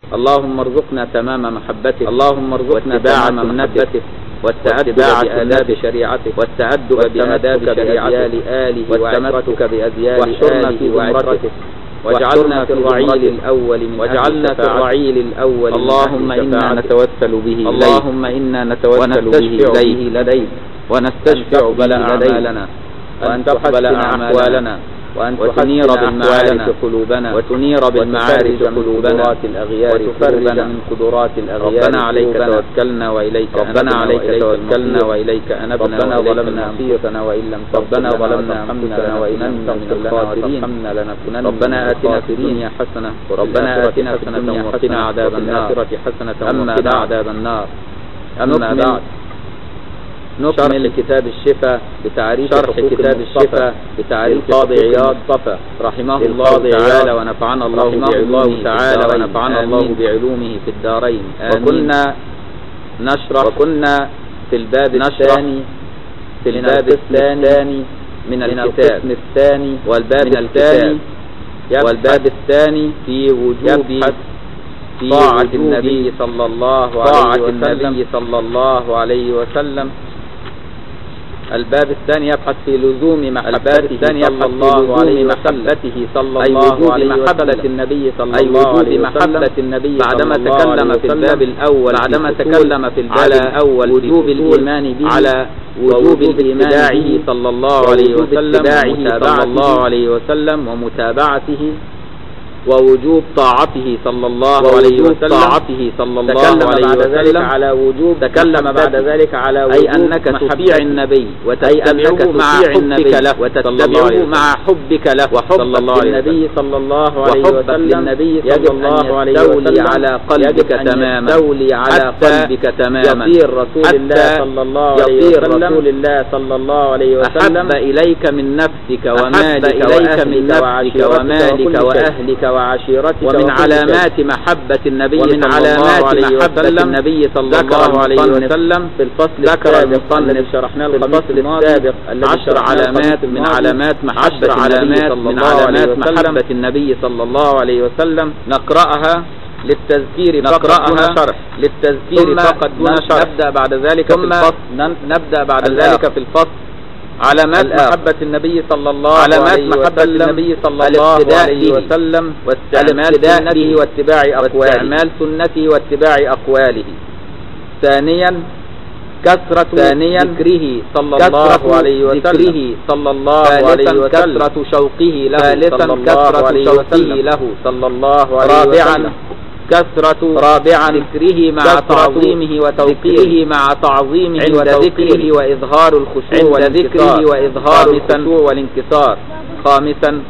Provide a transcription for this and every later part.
اللهم ارزقنا تمام محبتك اللهم ارزقنا واتباع تمام سنتك والتأدب واتباع بآداب سنتك شريعتك والتأدب والتمسك بآداب بأذيال شريعتك آله والتمسك بأذيال واحشرنا في آله وعترته زمرتك واجعلنا في الرعيل زمرتك. الأول من واجعلنا أهل في شفاعتك. الرعيل الأول من اللهم أهل إنا شفاعتك. نتوسل به إليك اللهم إنا نتوسل به ونستشفع إليك به لديك ونستشفع أن تقبل به لديك أعمالنا وأن وأن تحسن تقبل أحوالنا أحوالنا وأن وتنير تحسن بالمعارف أحوالنا قلوبنا وتنير بالمعارف وتفرج من قلوبنا قدرات الأغيار وتفرج قلوبنا. من قدرات الأغيار ربنا عليك قلوبنا. توكلنا وإليك ربنا أنبنا عليك وإليك توكلنا المصير. وإليك أنبنا ربنا وإليك ظلمنا المصير. أنفسنا وإن لم ربنا تغفر لنا ظلمنا وترحمنا أنفسنا وإن لم لنكونن من تغفر لنا الخاسرين وترحمنا لنكونن ربنا من آتنا في الخاسرين. الدنيا حسنة ربنا وفي آتنا في الآخرة الدنيا حسنة حسنة وقنا عذاب وفي النار الآخرة حسنة أما وقنا بعد عذاب النار أما نكمل بعد نكمل شرح كتاب الشفاء بتعريف شرح حقوق كتاب المصطفى الشفاء بتعريف للقاضي حقوق عياض المصطفى رحمه الله للقاضي تعالى عياض ونفعنا الله رحمه الله بعلومه تعالى في الدارين. ونفعنا الله آمين. بعلومه في الدارين آمين. وكنا نشرح وكنا في الباب نشرح الثاني في من الباب القسم الثاني من من الكتاب القسم الثاني والباب من الثاني الكتاب والباب الثاني في وجوب يبحث في طاعة وجوب النبي صلى الله طاعة عليه وسلم النبي صلى الله عليه وسلم الباب الثاني يبحث في لزوم الباب محبته الثاني صلى يبحث في الله لزوم عليه وسلم محبته صلى أي الله وجوب عليه محبة وسلم النبي صلى أي الله وجوب عليه محبة وسلم النبي بعدما صلى الله تكلم عليه في وسلم الباب الأول بعدما في تكلم في الباب على الأول وجوب في فصول الإيمان به على وجوب وجوب الإيمان اتباعه به صلى الله عليه ووجوب وسلم اتباعه صلى ومتابعته الله عليه وسلم ومتابعته ووجوب طاعته صلى الله عليه ووجوب وسلم طاعته صلى الله تكلم عليه بعد ذلك وسلم على وجوب تكلم بعد محبته. ذلك على وجوب أي أنك تطيع محبته. النبي أي أنك وتتبعه مع تطيع النبي حبك له صلى الله عليه وتتبعه وسلم. مع حبك له صلى الله وحبك عليه للنبي وسلم صلى الله عليه وحبك وسلم للنبي يجب صلى الله عليه أن يستولي وسلم على قلبك يجب أن تماما يستولي على حتى قلبك تماما يطير رسول الله حتى صلى الله عليه يطير وسلم رسول الله صلى الله عليه وسلم أحب إليك من نفسك أحب ومالك إليك من وأهلك نفسك وعشيرتك ومالك وكل شيء. وأهلك وعشيرتك ومن وكل علامات محبة النبي ومن صلى علامات الله عليه محبة وسلم النبي صلى ذكر الله عليه المصنف وسلم في الفصل ذكر السابق المصنف الذي شرحناه في الخميس الفصل الماضي السابق الذي عشر شرحناه علامات الخميس من الماضي علامات محبة عشر النبي علامات صلى من الله عليه علامات وسلم محبة النبي صلى الله عليه وسلم نقرأها للتذكير فقط نقرأها دون شرح للتذكير ثم فقط دون شرح نبدأ بعد ذلك ثم في الفصل نن- نبدأ بعد الآخر. ذلك في الفصل علامات الآخر. محبة النبي صلى الله علامات عليه محبة وسلم النبي صلى الله الاقتداء عليه به وسلم واستعمال الاقتداء سنته به واتباع أقواله واستعمال سنته واتباع أقواله ثانيا كثرة ثانيا ذكره صلى كثرة الله عليه وسلم ذكره صلى الله عليه ثالثا وسلم كثرة شوقه له ثالثا صلى الله كثرة عليه شوقه وسلم له صلى الله عليه رابعا وسلم كثرة رابعا ذكره مع كثرة تعظيمه وتوقيره ذكره مع تعظيمه عند ذكره وتوقيره وإظهار الخشوع عند والانكسار ذكره وإظهار خامسا الخشوع والانكسار خامسا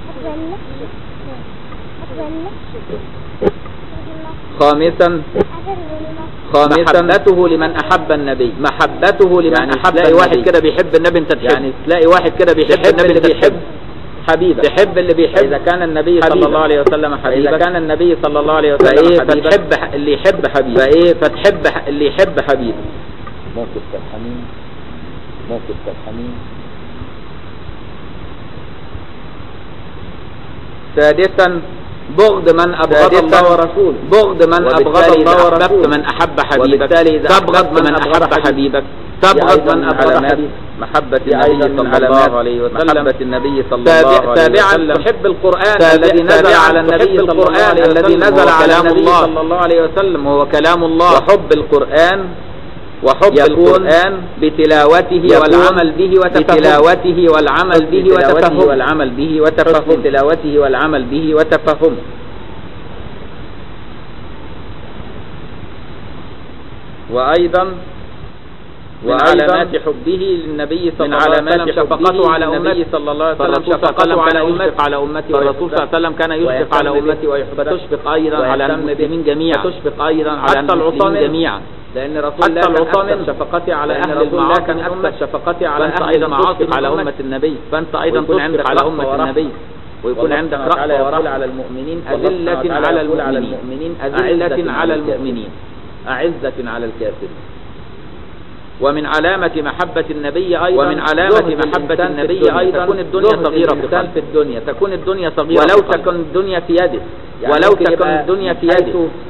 خامسا خامسا محبته لمن أحب النبي محبته لمن يعني أحب تلاقي واحد النبي. كده بيحب النبي انت تحب يعني تلاقي واحد كده بيحب تحب النبي اللي انت بيحب تحب حبيبك تحب اللي بيحب إذا كان النبي صلى حبيبك. الله عليه وسلم حبيبك إذا كان النبي صلى الله عليه فايه وسلم حبيبك فتحب ح- اللي يحب حبيبك فإيه فتحب ح- اللي يحب حبيبك موقف كالحميم موقف كالحميم سادسا بغض من أبغض سادساً الله ورسوله بغض من أبغض وبالتالي الله إذا ورسوله أحببت من أحب حبيبك وبالتالي إذا تبغض أحببت من من أحب أبغض حبيبك دي تبغض أيضاً من من أبغض علامات حبيبك محبة دي النبي أيضاً من صلى علامات الله عليه وسلم محبة النبي صلى الله تابع عليه تابعا وسلم تحب القرآن تابع- الذي نزل تابعاً على النبي تحب صلى الله القرآن عليه الذي وسلم نزل وهو على كلام النبي الله صلى الله عليه وسلم وهو كلام الله وحب القرآن وحب يكون القرآن بتلاوته يكون والعمل به وتفهمه بتلاوته والعمل به بتلاوته وتفهمه والعمل به حسن وتفهمه تلاوته والعمل به وتفهمه وأيضا من وأيضاً علامات حبه للنبي صلى من الله عليه علامات وسلم حبه شفقته على للنبي أمته صلى الله عليه وسلم فالرسول صلى الله عليه شفقته وسلم على كان أمته يشفق على أمته والرسول صلى الله عليه وسلم كان يشفق ويهتم على أمته به وتشفق أيضا على ويهتم به. المسلمين جميعا وتشفق أيضا على حتى المسلمين العصاة جميعا لأن رسول حتى الله كان العصاة أكثر منه. شفقته على لأن أهل رسول الله المعاصي كان من أكثر أمة شفقته على فأنت أهل أيضا المعاصي تشفق على من أمة النبي فأنت أيضا ويكون تكون عندك عندك على رحمة أمة النبي ويكون والله عندك سبحانه وتعالى رحمة يقول ورحمة على المؤمنين والله سبحانه أذلة وتعالى على يقول على المؤمنين المؤمنين أذلة على الكافرين. المؤمنين أعزة على الكافرين ومن علامة محبة النبي أيضا ومن علامة زهد محبة الإنسان في النبي الدنيا. أيضا تكون الدنيا زهد صغيرة في الإنسان قلبه في الدنيا تكون الدنيا صغيرة ولو في قلبه. تكن الدنيا في يده يعني ولو ممكن تكن يبقى الدنيا في من حيث يده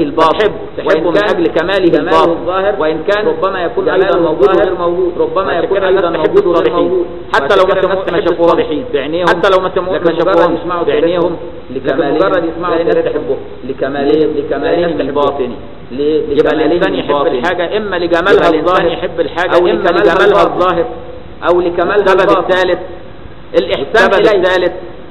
الباطن تحب تحبه من أجل كماله الباطن الظاهر وإن كان ربما يكون جماله أيضا موجود الظاهر وغير موجود ربما وعشان يكون كده أيضا الناس موجود تحب وغير صالحين موجود. حتى لو ما وعشان كده سمعوا- ما الناس تحب شافوهم الصالحين بعينيهم حتى لو ما سمعوا- لكن ما مجرد شافوهم يسمعوا بعينيهم لكمالهم مجرد يسمعوا لا الناس سيرتهم. تحبهم لكمالهم لكمالهم الباطني ليه؟ يبقى لكمالهم الإنسان يحب الباطني. الحاجة إما يبقى لجمالها الإنسان الظاهر يحب الحاجة أو إما لجمالها لجمالها الظاهر أو لكمالها والسبب الباطن الثالث الإحسان السبب إليه الثالث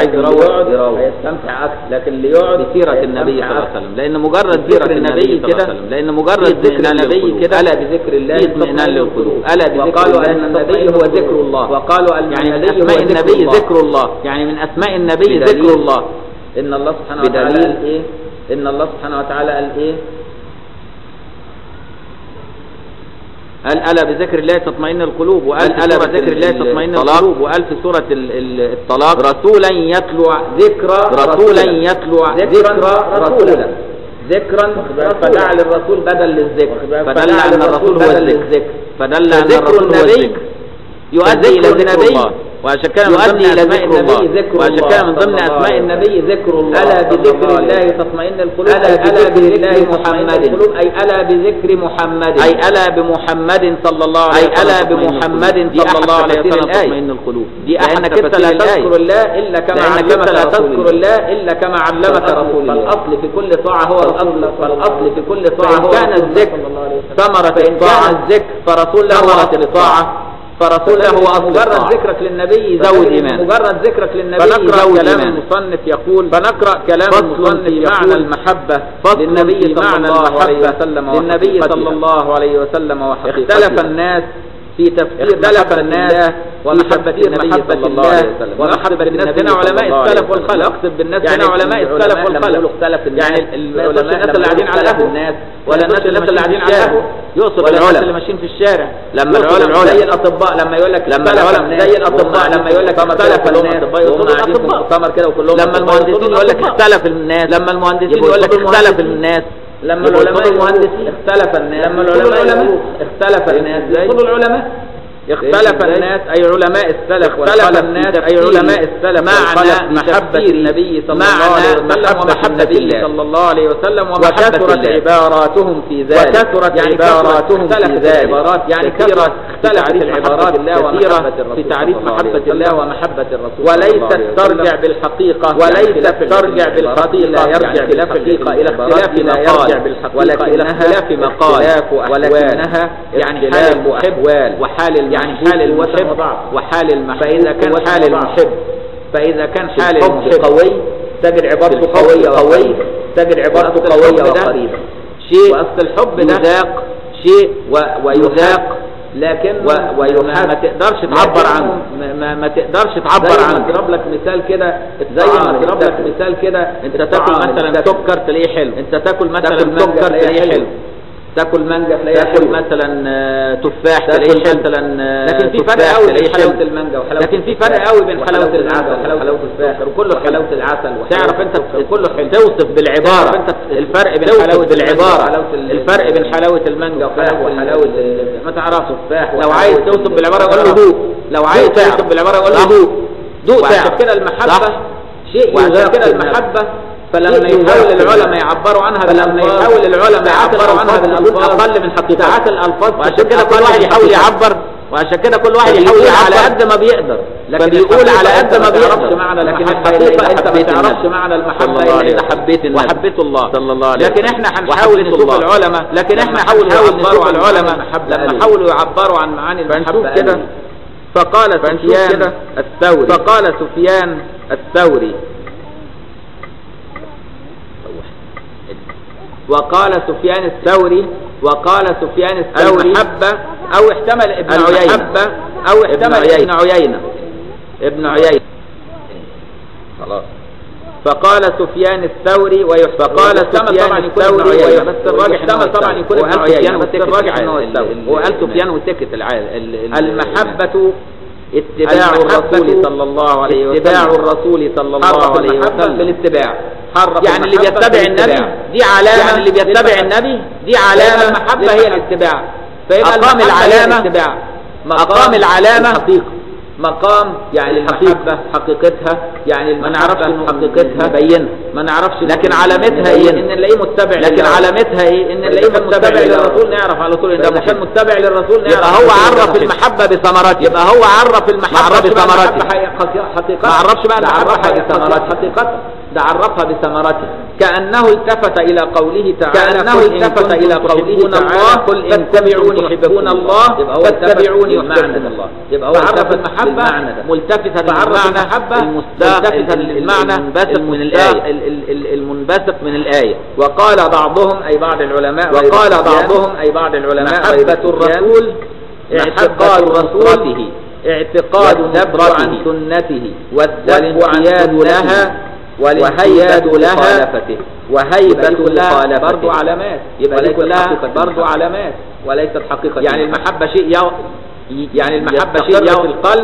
عايز لكن يروح اللي يقعد يروح. هيستمتع اكثر لكن اللي يقعد بسيرة هيستمتع النبي صلى الله عليه أكثر. وسلم لأن مجرد ذكر ذكر النبي النبي صلى الله عليه كده وسلم لأن مجرد ذكر النبي كده ألا بذكر الله في اطمئنان للقلوب ألا بذكر وقالوا الله أن النبي تطمئن هو القلوب. ذكر الله وقالوا أن يعني من النبي هو أسماء النبي الله. ذكر الله يعني من أسماء النبي بدليل ذكر الله إن الله سبحانه وتعالى بدليل قال إيه إن الله سبحانه وتعالى قال إيه قال ألا بذكر الله تطمئن القلوب وقال قال ألا ألا بذكر بذكر الله ال- تطمئن الطلاق. القلوب وقال في سورة ال- ال- الطلاق رسولا يتلو ذكرى رسولا يتلو ذكرا رسولا ذكرا فجعل الرسول بدل للذكر فدل أن الرسول هو بدل الذكر للذكر فدل أن فذكر الرسول هو النبي الذكر يؤدي إلى فذكر ذكر النبي الله وعشان كده من ضمن يؤدي إلى أسماء ذكر الله النبي ذكر وعشان الله كده من ضمن صلى الله أسماء عليه النبي ذكر الله ألا صلى بذكر الله الله عليه تطمئن القلوب ألا أي ألا بذكر بذكر الله محمد محمد. أي ألا بذكر محمد أي ألا بمحمد صلى الله عليه أي وسلم ألا تطمئن بمحمد القلوب. دي صلى أحد الله عليه تفاسير وسلم الآية. تطمئن القلوب دي أحد لأنك لا تفاسير الآية. تذكر الله إلا كما لأنك علمك لا رسول تذكر الله إلا كما علمك رسول الله فالأصل في كل طاعة هو الأصل فالأصل في كل طاعة هو كان الذكر ثمرة الطاعة الذكر فرسول له ثمرة الطاعة فرسول له أصل مجرد ذكرك للنبي يزود إيمان مجرد ذكرك للنبي فنقرأ يزود كلام إيمان المصنف يقول فنقرأ كلام فصل المصنف في معنى معنى المحبة فصل للنبي في صلى معنى الله عليه المحبة وسلم للنبي وحقيقتها. صلى الله عليه وسلم وحقيقتها اختلف الناس في تفسير اختلف محبة الناس الله في ومحبة تفسير النبي محبة صلى الله عليه وسلم ومحبة ونقصد بالناس النبي هنا صلى علماء الله عليه السلف وسلم. والخلف نقصد بالناس يعني هنا علماء السلف والخلف اختلف الناس يعني العلماء الناس اللي قاعدين على اختلف القهوة الناس ولا الناس اللي قاعدين على القهوة يقصد ولا الناس العلماء اللي ماشيين في الشارع لما يقصد العلماء زي الاطباء لما يقول لك لما اختلف العلماء الناس. زي الاطباء لما يقول لك اختلف الناس أطباء يقصدوا وهم قاعدين في الأطباء. مؤتمر كده وكلهم لما أطباء المهندسين يقول لك الأطباء. اختلف الناس لما المهندسين يبقوا يقول لك يقصدوا اختلف المهندسين. الناس لما يبقوا العلماء يقصدوا المهندسين المهندسين. اختلف الناس لما يقصدوا العلماء العلماء اختلف الناس إزاي؟ يقصدوا العلماء اختلف إزاي؟ الناس أي علماء السلف اختلف اختلف الناس الناس أي أي علماء علماء السلف معنى محبة تفسير النبي صلى الله معنى عليه وسلم محبة ومحبة النبي النبي صلى الله عليه وسلم وكثرت وكثرت عباراتهم في ذلك وكثرت يعني عباراتهم في اختلفت ذلك. العبارات يعني كثيرة كثرت اختلفت في تعريف العبارات محبة الله كثيرة ومحبة الرسول في تعريف صلى الله عليه محبة وسلم. الله ومحبة الرسول وليست ترجع بالحقيقة وليست وليست ترجع بالحقيقة لا يرجع بالحقيقة إلى اختلاف لا يرجع بالحقيقة إلى اختلاف مقال ولكنها يعني حال المحب وحال يعني حال المحب وحال المحب فإذا كان حال المحب فإذا كان حال المحب قوي تجد عبارته قوية قوي تجد عبارته قوية وقريبة شيء وأصل الحب ده يذاق شيء و- ويذاق لكن و... ويحب ما تقدرش تعبر عنه ما, ما, ما تقدرش تعبر عنه اضرب لك مثال كده زي ما اضرب لك مثال كده انت تاكل مثلا سكر تلاقيه حلو انت تاكل مثلا سكر تلاقيه حلو تاكل مانجا تلاقيه تاكل مثلا آه، تفاح تلاقيه مثلا آه، لكن في فرق تفاح قوي تلاقيه بين حلاوه حلو. المانجا وحلاوه لكن في التفاح فرق قوي بين وحلاوه حلاوه العسل العسل وحلاوه السكر وكله حلاوه العسل تعرف انت كله حلو توصف بالعبارة تعرف انت الفرق بين توصف حلاوة بالعبارة بالعبارة الفرق بين حلاوة المانجا وحلاوة وحلاوة ال- ما تعرفش التفاح لو عايز وحلاوة توصف ال- بالعبارة قول له تعرف. دوق لو عايز دوق تعرف. توصف بالعبارة قول له صح؟ دوق دوق وعشان تعرف. كده المحبة صح؟ شيء وعشان يذاق كده في المحبة فلما شيء يحاول يذاق في العلماء يعبروا عنها فلما بالألفاظ يحاول العلماء ساعات يعبروا عنها الألفاظ بالألفاظ تكون أقل من حقيقتها ساعات الألفاظ وعشان تكون كده كل أقل واحد من يحاول حقيقتها. يعبر وعشان كده كل واحد يحاول فبيقول يعبر على قد ما بيقدر لكن فبيقول على قد ما تعرفش بيقدر معنى لكن المحبة الحقيقة إلا انت ما حبيت تعرفش النبي. معنى صلى المحبة الله إلا عليه إذا وسلم. حبيت النبي وحبيت الله صلى الله عليه لكن وسلم. احنا هنحاول وحبيت نشوف الله. العلماء لكن احنا لما حاول حاول نشوف نشوف العلماء العلماء لما قالوا. حاولوا يعبروا عن معاني فنشوف المحبة كده. قالوا. فقال فنشوف سفيان كده الثوري فقال سفيان الثوري وقال سفيان الثوري وقال سفيان الثوري المحبة أو احتمل ابن عيينة المحبة أو ابن احتمل عيينة. ابن عيينة ابن عيينة خلاص فقال سفيان الثوري ويحتمل فقال سفيان سفيان الثوري الثوري ويحتمل بس الراجح يحتمل طبعا يكون ابن وقال عيينة سفيان بس وتكت الراجح العال. انه ال- الثوري ال- وقال ال- سفيان وتكت العال ال- ال- المحبة اتباع الرسول صلى الله عليه وسلم اتباع الرسول صلى الله عليه وسلم بالاتباع حرف يعني اللي المحبة بيتبع النبي بالاتباع. دي علامة يعني اللي بيتبع للمحبة. النبي دي علامة المحبة هي الاتباع فيبقى أقام المحبة هي العلامة الاتباع أقام العلامة الحقيقة مقام يعني المحبة حقيقتها يعني ما نعرفش المحبة إنه- حقيقتها نبينها. ما نعرفش لكن إنه- علامتها إن- إيه؟ ان نلاقيه متبع لكن لله. علامتها ايه ان نلاقيه متبع للرسول نعرف على طول ان ده فإذا كان كان متبع للرسول نعرف يبقى على هو طول إن ده عرف محب. المحبة بثمرته يبقى هو عرف المحبة ما عرفش بقى بثمرته المحبة ما عرفش بقى ده المحبة عرفها حقيقتها بثمرته. حقيقتها ده عرفها بثمرته كأنه التفت إلى قوله تعالى كأنه قل إن التفت كنتم إلى قوله تحبون تعالى الله قل إن فاتبعوني كنتم يحبون تحبون الله يبقى هو فاتبعوني التفت يحبون للمعنى الله ده. يبقى هو فعرف التفت المحبة للمعنى ده. ملتفتة فعرف للمعنى المحبة المستاق ملتفتة المعنى المنبثق من المستاق الآية. ال- ال- ال- المنبثق من الآية وقال بعضهم أي بعض العلماء غير وقال سفيان، بعضهم أي بعض العلماء غير محبة سفيان، الرسول اعتقاد محبة رسوله نصرته اعتقاد الذب ونصرته عن سنته والذب عن والانقياد سنته لها والانقياد وهيبة لها مخالفته وهيبة يبقى دي كلها مخالفته برضو علامات يبقى دي وليست كلها حقيقة برضو المحبة. علامات وليست حقيقة يعني المحبة شيء يو... يعني المحبة شيء يستقر يو... في القلب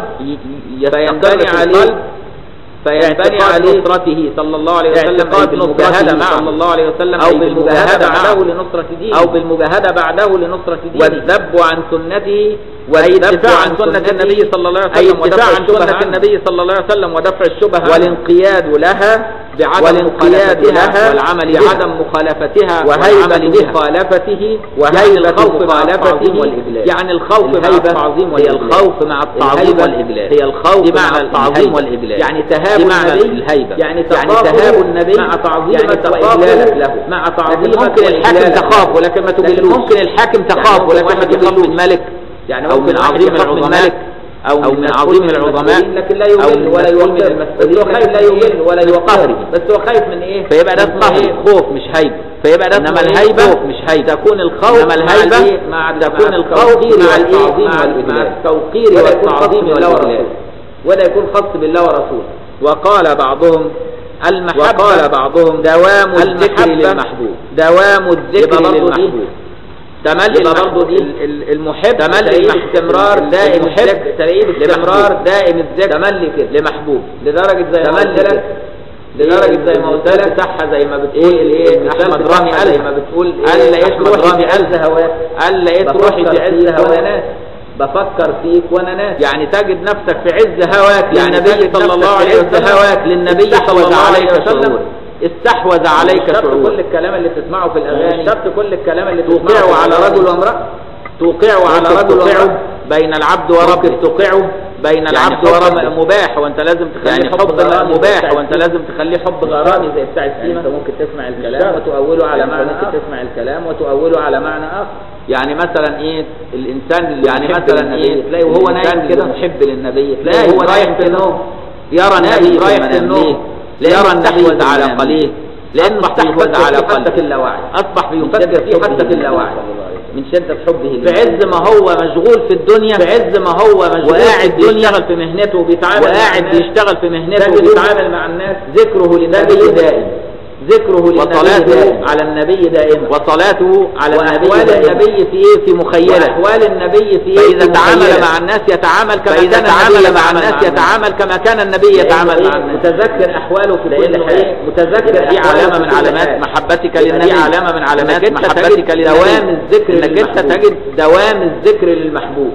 فينبني في عليه القلب فينبني اعتقاد عليه نصرته صلى الله عليه وسلم اعتقاد أي نصرته بالمجاهدة صلى معه الله عليه وسلم أو أي بالمجاهدة معه بعده لنصرة دينه أو بالمجاهدة بعده لنصرة دينه والذب عن سنته أي والذب الدفاع عن سنة سنته النبي صلى الله عليه أي وسلم الدفاع ودفع عن سنة سنة النبي صلى الله عليه وسلم ودفع الشبهة عنه. والانقياد لها بعدم والانقياد مخالفتها لها والعمل بعدم بها. مخالفتها وهيبة والعمل بها مخالفته يعني وهيبة الخوف مع مخالفته التعظيم والإجلال يعني الخوف مع الهيبة التعظيم هي والإجلال الخوف مع التعظيم الهيبة والإجلال هي الخوف دي مع معنى التعظيم الهيبة. والإجلال يعني تهاب دي معنى النبي الهيبة يعني يعني تخافه تهاب النبي مع تعظيمك يعني تخافه وإجلالك له مع لكن تعظيمك ممكن الحاكم وإجلالك تخاف له. ولكن ما لكن تجلوش ممكن الحاكم تخاف ممكن ولكن ما واحد تجلوش يخاف من ملك يعني أو ممكن من واحد عظيم يخاف من العظماء ملك أو أو من من عظيم كل العظماء المسؤولين، لكن لا أو يمل من ولا مسؤول من يوقر بس هو المسؤولين خايف لا يمل ولا من يوقر قهره. بس هو خايف من ايه فيبقى ده من اسمه ايه خوف مش هيبة فيبقى ده انما اسمه الهيبة خوف مش هيبة تكون الخوف انما مع الهيبة الإيه؟ مع تكون مع الخوف التوقير مع والتعظيم الإيه؟ مع- والإجلال. مع التوقير ولا يكون خاص والتعظيم بالله والإجلال. ورسوله ولا يكون خاص بالله ورسوله وقال بعضهم المحبة وقال بعضهم دوام الذكر المحبة للمحبوب دوام الذكر يبقى برضه دي للمحبوب تملي يبقى برضه برضه دي دي المحب تملي تلاقيه المحب- باستمرار دائم المحب الذكر تلاقيه باستمرار لمحبوب. دائم الذكر تملي كده لمحبوب لدرجة زي ما تملي قلت لك كده. لدرجة زي ما قلت لك بتاعها زي ما بتقول ايه الايه احمد المثال رامي بتاعها قال زي ما بتقول قال ايه لقيت احمد روحي رامي في عز عز هواك قال لقيت روحي في عز فيك وانا هواك ناس بفكر فيك وانا ناس يعني تجد نفسك في عز هواك يعني للنبي تجد صلى الله نفسك عليه في عز وسلم هواك للنبي استحوذ صلى الله عليه عليك وسلم شعور. استحوذ عليك مش شرط شعور كل الكلام اللي بتسمعه في الاغاني مش شرط كل الكلام اللي توقعه على رجل وامراه توقعه على ممكن رجل توقعه ورب بين العبد وربه توقعه بين يعني العبد حب ورب مباح وانت لازم تخليه يعني حب حب غرامي مباح بتاع وانت لازم تخليه حب غرامي غرامي زي بتاع يعني السيما انت ممكن تسمع الكلام وتؤوله على يعني معنى ممكن ممكن تسمع الكلام وتؤوله على معنى اخر يعني مثلا ايه الانسان اللي يعني محب مثلا للنبي، ايه تلاقي وهو الإنسان نايم اللي كده محب للنبي تلاقي تلاقي وهو رايح نايم في كده النوم يرى نايم النبي رايح في في المنام النوم. ليه؟ ليرى لأنه استحوذ استحوذ على على قليه لانه أصبح استحوذ يفكر على فيه حتى في قلبه اللاوعي اصبح من يفكر شدة فيه حبه حتى في لله اللاوعي من شدة حبه في عز ما هو مشغول في الدنيا في عز ما هو مشغول وقاعد في الدنيا بيشتغل في مهنته وبيتعامل مع وقاعد الناس. بيشتغل في مهنته تجده وبيتعامل مع الناس ذكره للنبي تجده دائم ذكره للنبي وصلاته دائم على النبي دائما وصلاته على النبي وأحوال دائما. النبي في ايه في مخيلة وأحوال النبي في فإذا في تعامل مخيلة. مع الناس يتعامل كما فإذا كان تعامل النبي مع يتعامل الناس مع يتعامل كما كان النبي يتعامل مع الناس متذكر احواله في لأن كل إيه؟ حال متذكر يبقى دي أحواله علامة في من كل علامات حال. محبتك يبقى للنبي دي علامة من علامات إنك أنت محبتك تجد للنبي دوام الذكر انك انت للمحبوب. تجد دوام الذكر للمحبوب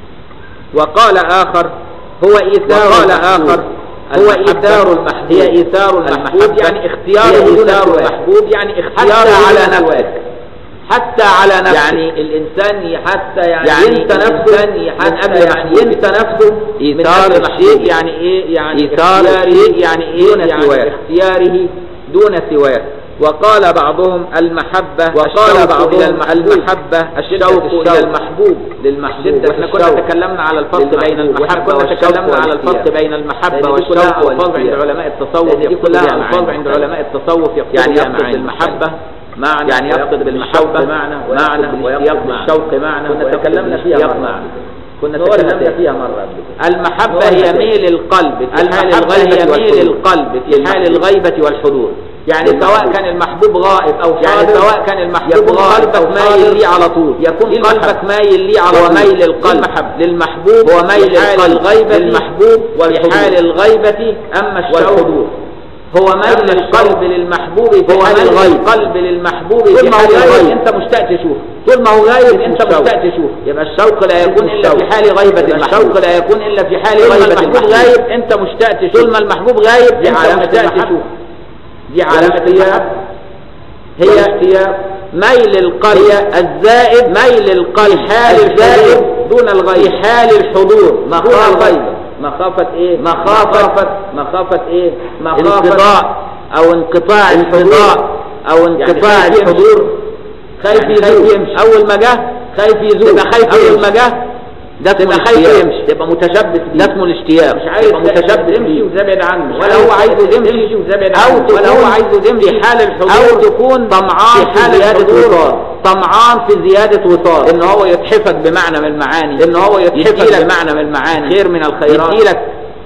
وقال آخر هو إيثار وقال المحبوب. آخر هو المحبة إيثار المحبوب هي إيثار المحبوب المحبة يعني اختيار هي دون إيثار سواك. المحبوب يعني حتى اختيار على دون نفسك سواك. حتى على نفسك يعني الانسان حتى يعني, يعني ينسى نفسه الإنسان من حتى قبل يعني يعني ينسى نفسه من إيثار قبل الشيء محبوبه. يعني إيه يعني إيثار اختياره الشيء يعني إيه دون يعني سواه. اختياره دون سواه وقال بعضهم المحبة وقال الشوق بعضهم إلى المحبوب المحبة الشوق الشوق. إلى المحبوب للمحبوب شدة واحنا كنا الشوق تكلمنا على الفرق بين للمحبوب. وإحنا المحبة كنا والشوق تكلمنا على الفرق والفرق بين المحبة لأن دي كلها والشوق ألفاظ والفرق عند والاختيار. علماء التصوف لأن دي يقصد كلها بها ألفاظ ألفاظ عند علماء التصوف يقصد يعني بها يقصد معاني بالمحبة معنى يعني يقصد يقصد بالمحبة بالشوق معنى معنى ويقصد ويقصد بالشوق بالشوق معنى كنا ويقصد تكلمنا فيها بالاشتياق مرة. معنى كنا نورنا تكلمنا تاني. فيها مرة قبل كده المحبة نورنا هي تاني. ميل القلب في حال المحبة الغيبة هي ميل والحضور. القلب في حال الغيبة والحضور يعني سواء للمحبوب. كان المحبوب غائب أو يعني حاضر سواء كان المحبوب يكون غائب قلبك أو مايل حاضر، ليه على طول يكون دي قلبك المحبة. مايل ليه على هو طول ميل دي القلب. المحبة للمحبوب هو ميل في حال القلب الغيبة للمحبوب في والحضور. حال الغيبة أما الشوق والحضور. هو ميل أما القلب الشوق للمحبوب في هو حال ميل الغيب القلب القلب للمحبوب طول في ما حال هو غايب الغيب انت مشتاق تشوفه طول ما هو غايب انت الشوق. مشتاق تشوفه يبقى الشوق لا يكون الا الشوق. في حال غيبة يبقى المحبوب الشوق لا يكون الا في حال طول ما غيبة المحبوب المحبوب غايب انت مشتاق تشوف طول ما المحبوب غايب دي انت علامة مشتاق المحبة. تشوف دي علامة والاختيار. المحبة هي ميل القلب هي الزائد ميل القلب حال الزائد دون الغيب في حال الحضور دون مخافة الغيب مخافة ايه مخافة مخافة ايه انقضاء او انقطاع الحضور او انقطاع خايف يمشي. الحضور خايف يعني يزول خايف يمشي. اول ما جه خايف يزول يبقى خايف اول يمشي. ما جه ده اسمه تبقى خايف الاشتياق. يمشي تبقى متشبث بيه ده اسمه الاشتياق مش عايز يبقى متشبث يمشي بيه. وتبعد عنه ولا هو عايزه يمشي وتبعد او عنه تكون ولا هو عايزه يمشي في حال الحضور او تكون طمعان في حال في زيادة الحضور. وصال طمعان في زيادة وصال ان هو يتحفك بمعنى من المعاني ان هو يتحفك يديلك بمعنى من المعاني خير من الخيرات. يديلك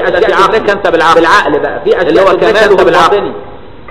اشياء تدركها انت بالعقل بالعقل بقى في اشياء اللي هو تدركها كماله انت بالعقل الباطني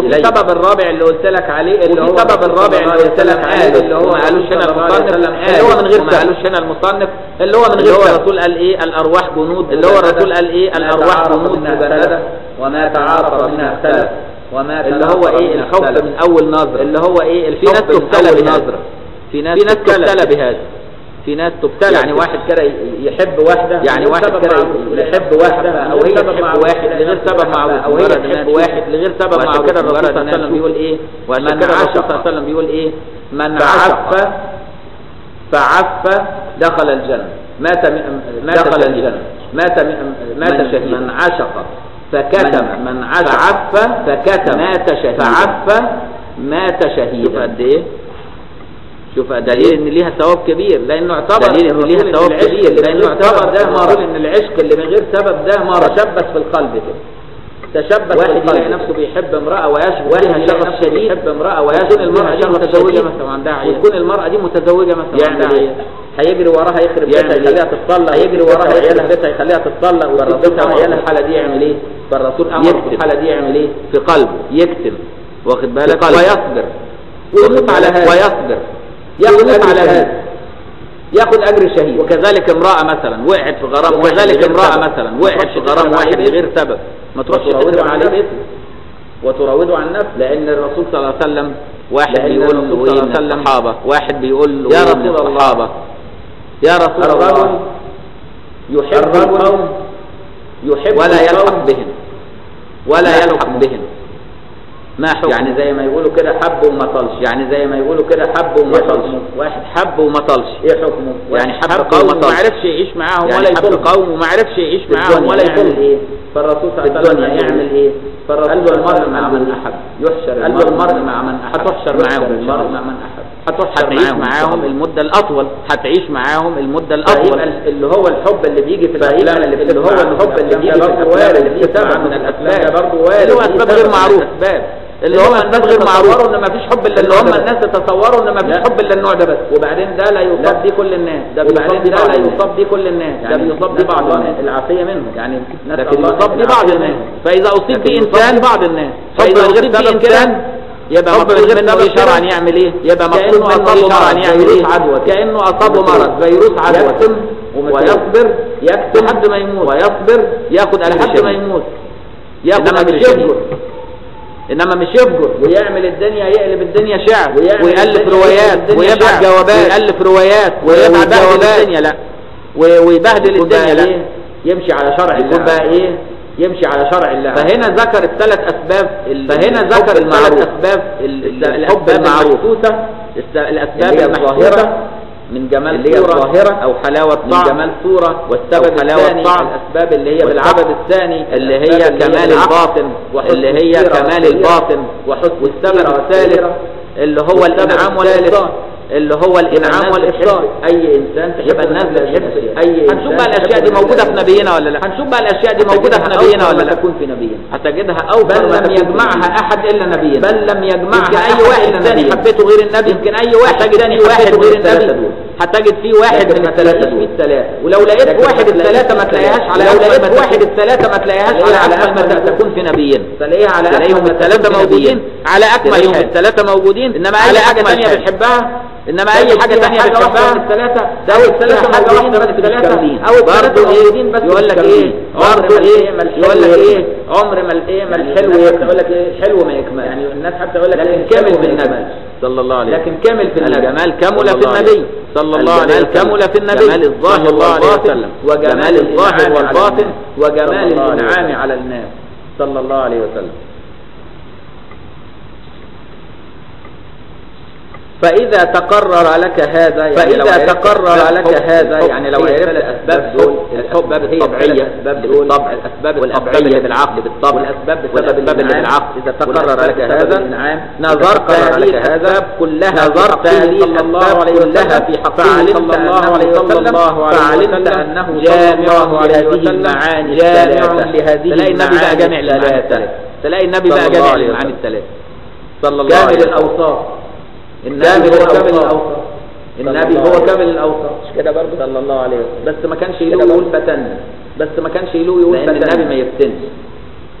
وفي سبب الرابع اللي قلت لك عليه اللي وفي هو سبب الرابع اللي قلت لك قاله اللي هو ما قالوش هنا المصنف اللي هو من غير ما قالوش هنا المصنف اللي هو من اللي غير هو الرسول قال ايه الارواح جنود اللي هو الرسول قال ايه الارواح جنود مجندة وما تعارف منها اختلف وما اللي هو تناقض ايه من الحب السلف. من اول نظرة اللي هو ايه في ناس الحب من تبتلى أول بهذا نظرة في ناس في ناس تبتلى تبتلى بهذا في ناس تبتلى يعني بهذا. واحد كده يحب واحدة يعني لغير واحد سبب كده معروف، يحب واحدة او هي تحب واحد لغير سبب معروف او هي مجرد تحب إنها واحد لغير سبب وعشان معروف كده الرسول مجرد صلى الله عليه إنها وسلم بيقول ايه وعشان من كده الرسول عشق صلى الله عليه وسلم بيقول ايه من فعف عشق فعف دخل الجنة مات م- مات دخل شهيدا. الجنة. مات م- مات من- شهيدا من عشق فكتم من- من عشق فعف فكتم مات شهيدا. فعف مات شوف شهيدا قد ايه شوف قد دليل ان ليها ثواب كبير لانه اعتبر دليل ان الرسول ليها إن ثواب العشق كبير اللي لانه من غير اعتبر سبب ده ده مرض مرض ان العشق اللي من غير سبب ده مرض تشبث في القلب كده تشبث واحد في القلب يلاقي نفسه بيحب امرأة ويشغل واحد بها يلاقي شغف نفسه شديد بيحب امرأة ويكون ويشغل المرأة بها دي شغف متزوجة شديد. مثلا وعندها عيال وتكون المرأة دي متزوجة مثلا يعمل وعندها ايه؟ عيال هيجري وراها يخرب بيتها يعمل يخليها ايه؟ تتطلق هيجري وراها يخرب بيتها يخليها تتطلق ويسيب بيتها فالرسول وعيالها في الحالة دي يعمل ايه؟ فالرسول امر يكتب. في الحالة دي يعمل ايه؟ في قلبه يكتم واخد بالك قلبه. ويصبر ويموت على هذا ويصبر ياخد ويموت اجر على شهيد هذا ياخد اجر شهيد وكذلك امرأة مثلا وقعت في غرام وقعت وكذلك بغير امرأة سبب. مثلا ما وقعت في تروحش غرام تضرب واحد عليه بغير سبب ما تروحش وتراوده تضرب عن عليه نفسه وتراوده عن نفسه لان الرسول صلى الله عليه وسلم واحد لأن بيقول الرسول له صلى ايه الله من عليه وسلم الصحابة واحد بيقول له يا إيه من رسول الله. الصحابة يا رسول الرجل الله يحب الرجل القوم يحب ولا يلحق القوم بهم ولا ما يلحق حكمه؟ بهم ما حكم يعني زي ما يقولوا كده حب وما طلش يعني زي ما يقولوا كده حب وما إيه طلش حكمه؟ واحد حب وما طلش ايه حكمه يعني واحد حب قوم وما عرفش يعيش معاهم يعني ولا حب يكون قوم وما عرفش يعيش في معاهم الدنيا ولا يعمل يكون ايه فالرسول صلى الله عليه وسلم الدنيا يعمل ايه فالرسول قلب صلى الله عليه المرء وسلم مع من يعمل أحب. يحشر قلب المرء مع من أحب. هتحشر يحشر معاهم المرء المرء مع مع من احب هتحشر هتعيش معاهم معاهم المدة الأطول هتعيش معاهم المدة الأطول فيبقى اللي هو الحب اللي بيجي في فيبقى الافلام اللي اللي هو بتسمع عنه الحب اللي بيجي في برضه الأفلام وارد اللي دي بتسمع سبب عنه من في الاسباب الأفلام. برضه وارد اللي هو دي أسباب سبب غير من معروفة. الاسباب اللي هم أسباب غير معروفة ان مفيش حب الا اللي هم النوع ده الناس بس. يتصوروا ان مفيش لا. حب الا النوع ده بس وبعدين ده لا يصاب لا. بيه كل الناس ده وبعدين بيصاب ده بيه لا بعض يصاب بيه كل الناس ده يعني بيصاب بيه نسأل بعض الله الناس العافية منهم يعني نسأل لكن الله يصاب بيه بعض العافية الناس منهم. فإذا أصيب لكن به يصاب إنسان بيه بعض الناس حب فإذا من غير أصيب به سبب إنسان كده يبقى حب من مطلوب غير منه سبب شرعا كده يعمل ايه يبقى كأنه مطلوب منه أصابه شرعا مرض، يعمل فيروس ايه عدوى كده. كأنه أصابه مرض فيروس عدوى يكتم ويصبر يكتم لحد ما يموت ويصبر ياخد أجر لحد شهيد. ما يموت ياخد إنما أجر مش شهيد. يفجر. انما مش يفجر ويعمل الدنيا يقلب الدنيا شعر ويعمل ويألف الدنيا روايات الدنيا ويبعت شعر. جوابات ويألف روايات ويبعت ويبهدل جوابات الدنيا لا و- ويبهدل يكون بقى الدنيا لا ايه يمشي على شرع يكون الله بقى ايه يمشي على شرع الله فهنا ذكر الثلاث اسباب ال- فهنا الحب ذكر الثلاث المعروف. اسباب ال- ال- الحب الاسباب المعروف المحسوسه الس- الاسباب اللي هي المحسوسه الظاهرة من جمال اللي هي صورة الظاهرة او حلاوة من طعم جمال صورة والسبب أو حلاوة الثاني طعم الاسباب اللي هي والسبب بالعقل الثاني اللي هي الأسباب اللي كمال بالعقل الباطن وحسن اللي هي السيرة كمال والسيرة الباطن وحسن والسبب السيرة الثالث والسيرة اللي هو والسبب الانعام الثالث والافطار اللي هو الانعام الناس والافطار بتحب اي انسان تحب يبقى الناس بتحب اي هنشوف بقى الاشياء دي موجوده في نبينا ولا لا هنشوف بقى الاشياء دي موجوده في نبينا ولا لا تكون في نبينا هتجدها اوفر بل ما لم تكون يجمعها في احد الا نبينا بل لم يجمعها يمكن اي أحد واحد إلا ثاني نبينا. حبيته غير النبي يمكن اي واحد هتجد ثاني فيه واحد حبيته من غير الثلاثة النبي دول. هتجد فيه واحد لكن من ما الثلاثه تلاقيش دول فيه الثلاثة. ولو لقيت لكن واحد ما تلاقيش الثلاثه ما فيه تلاقيهاش على لو لو لقيت لقيت واحد الثلاثه ما تلاقيهاش تلاقيها على على اكمل ما أكمل ما تكون في نبيين تلاقيها على تلاقيهم أكمل ما الثلاثه تكون في موجودين نبيين. على اكمل تلاقيهم يوم الثلاثه موجودين انما اي حاجه ثانيه بتحبها انما اي حاجه ثانيه بتحبها الثلاثة ده الثلاثه حاجة واحدة بس الثلاثه الثلاثة او برضه ايه بس يقول لك ايه برضه ايه يقول لك ايه عمر ما الايه ما الحلو يقول يكمل لك ايه حلو ما يكمل يعني الناس حتى يقول لك لكن إيه، كامل حلو ما بالنبي يكملش. صلى الله عليه لكن كامل في النبي الجمال كمل صلى في الله النبي عليه صلى الله عليه الجمال وسلم كمل في النبي جمال الظاهر صلى الله عليه والباطن وسلم. وجمال الظاهر الإنعام على والباطن الناس. وجمال صلى الله عليه الانعام وسلم. على الناس صلى الله عليه وسلم فإذا تقرر لك هذا يعني فإذا لو عرفت تقرر أسباب لك الحب- هذا الحب يعني لو هي عرفت الثلاث الأسباب أسباب دول الحب هي الطبيعية الثلاث أسباب اللي دول بالطبع الأسباب والأسباب الطبيعية اللي بالعقل بالطبع والأسباب بسبب والأسباب اللي الإنعام. بالعقل إذا تقرر والأسباب لك بسبب هذا الإنعام. نظرت إذا تقرر هذه لك هذا الأسباب كلها نظرت في هذه حقه صلى الله الأسباب عليه وسلم كلها في حقه فعلمت صلى الله أنه عليه صلى وسلم الله عليه فعلمت وسلم أنه صلى جامع الله عليه لهذه وسلم المعاني جامع الثلاثة. لهذه تلاقي النبي بقى المعاني جامع المعاني الثلاثة. الثلاثة تلاقي النبي صلى بقى الله جامع عليه المعاني وسلم. الثلاثة صلى الله كامل عليه وسلم الأوصاف النبي كامل هو كامل الأوصاف. الأوصاف النبي صلى الله هو عليه كامل وسلم. الأوصاف مش كده برضه صلى الله عليه وسلم بس ما كانش كده يلوه برضه. يقول فتن بس ما كانش يلوه يقول لأن فتن النبي ما يفتنش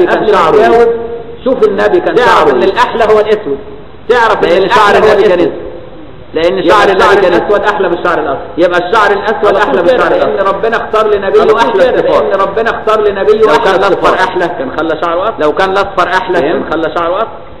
النبي كان قبل ما شعره تجاوب، ايه شوف النبي كان تعرف شعره ان ايه الاحلى هو الاسود تعرف ان لان شعر الأحلى هو النبي كان الأسود. اسود لان يبقى شعر النبي كان اسود الاسود احلى من الشعر الاصفر يبقى الشعر الاسود على احلى طول من كده، الشعر لان الاسود ربنا اختار على لنبيه طول احلى كده، صفات لان ربنا اختار لنبيه لو كان احلى الاصفر صفات احلى كان خلى شعره اصفر لو كان الاصفر احلى فاهم كان خلى شعره اصفر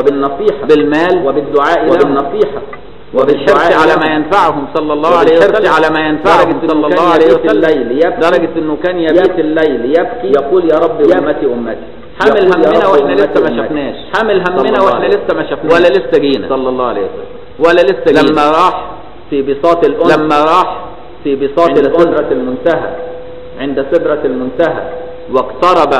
وبالنصيحة بالمال وبالدعاء لهم وبالنصيحة وبالحرص وبالحرص على لهم. ما ينفعهم صلى الله عليه وبالحرص وسلم على ما ينفعهم درجة صلى إنه الله كان عليه يبيت وسلم. الليل يبكي درجة إنه كان يبيت الليل يبكي يقول يا رب يبكي. أمتي أمتي يقول حامل يا همنا رب واحنا أمتي لسه ما أمتي. شفناش حامل صلى همنا الله واحنا عليه لسه ما شفناش ولا لسه جينا صلى الله عليه وسلم ولا لسه جينا لما راح في بساط الأنس لما راح في بساط عند الأنس سدرة المنتهى عند سدرة المنتهى واقترب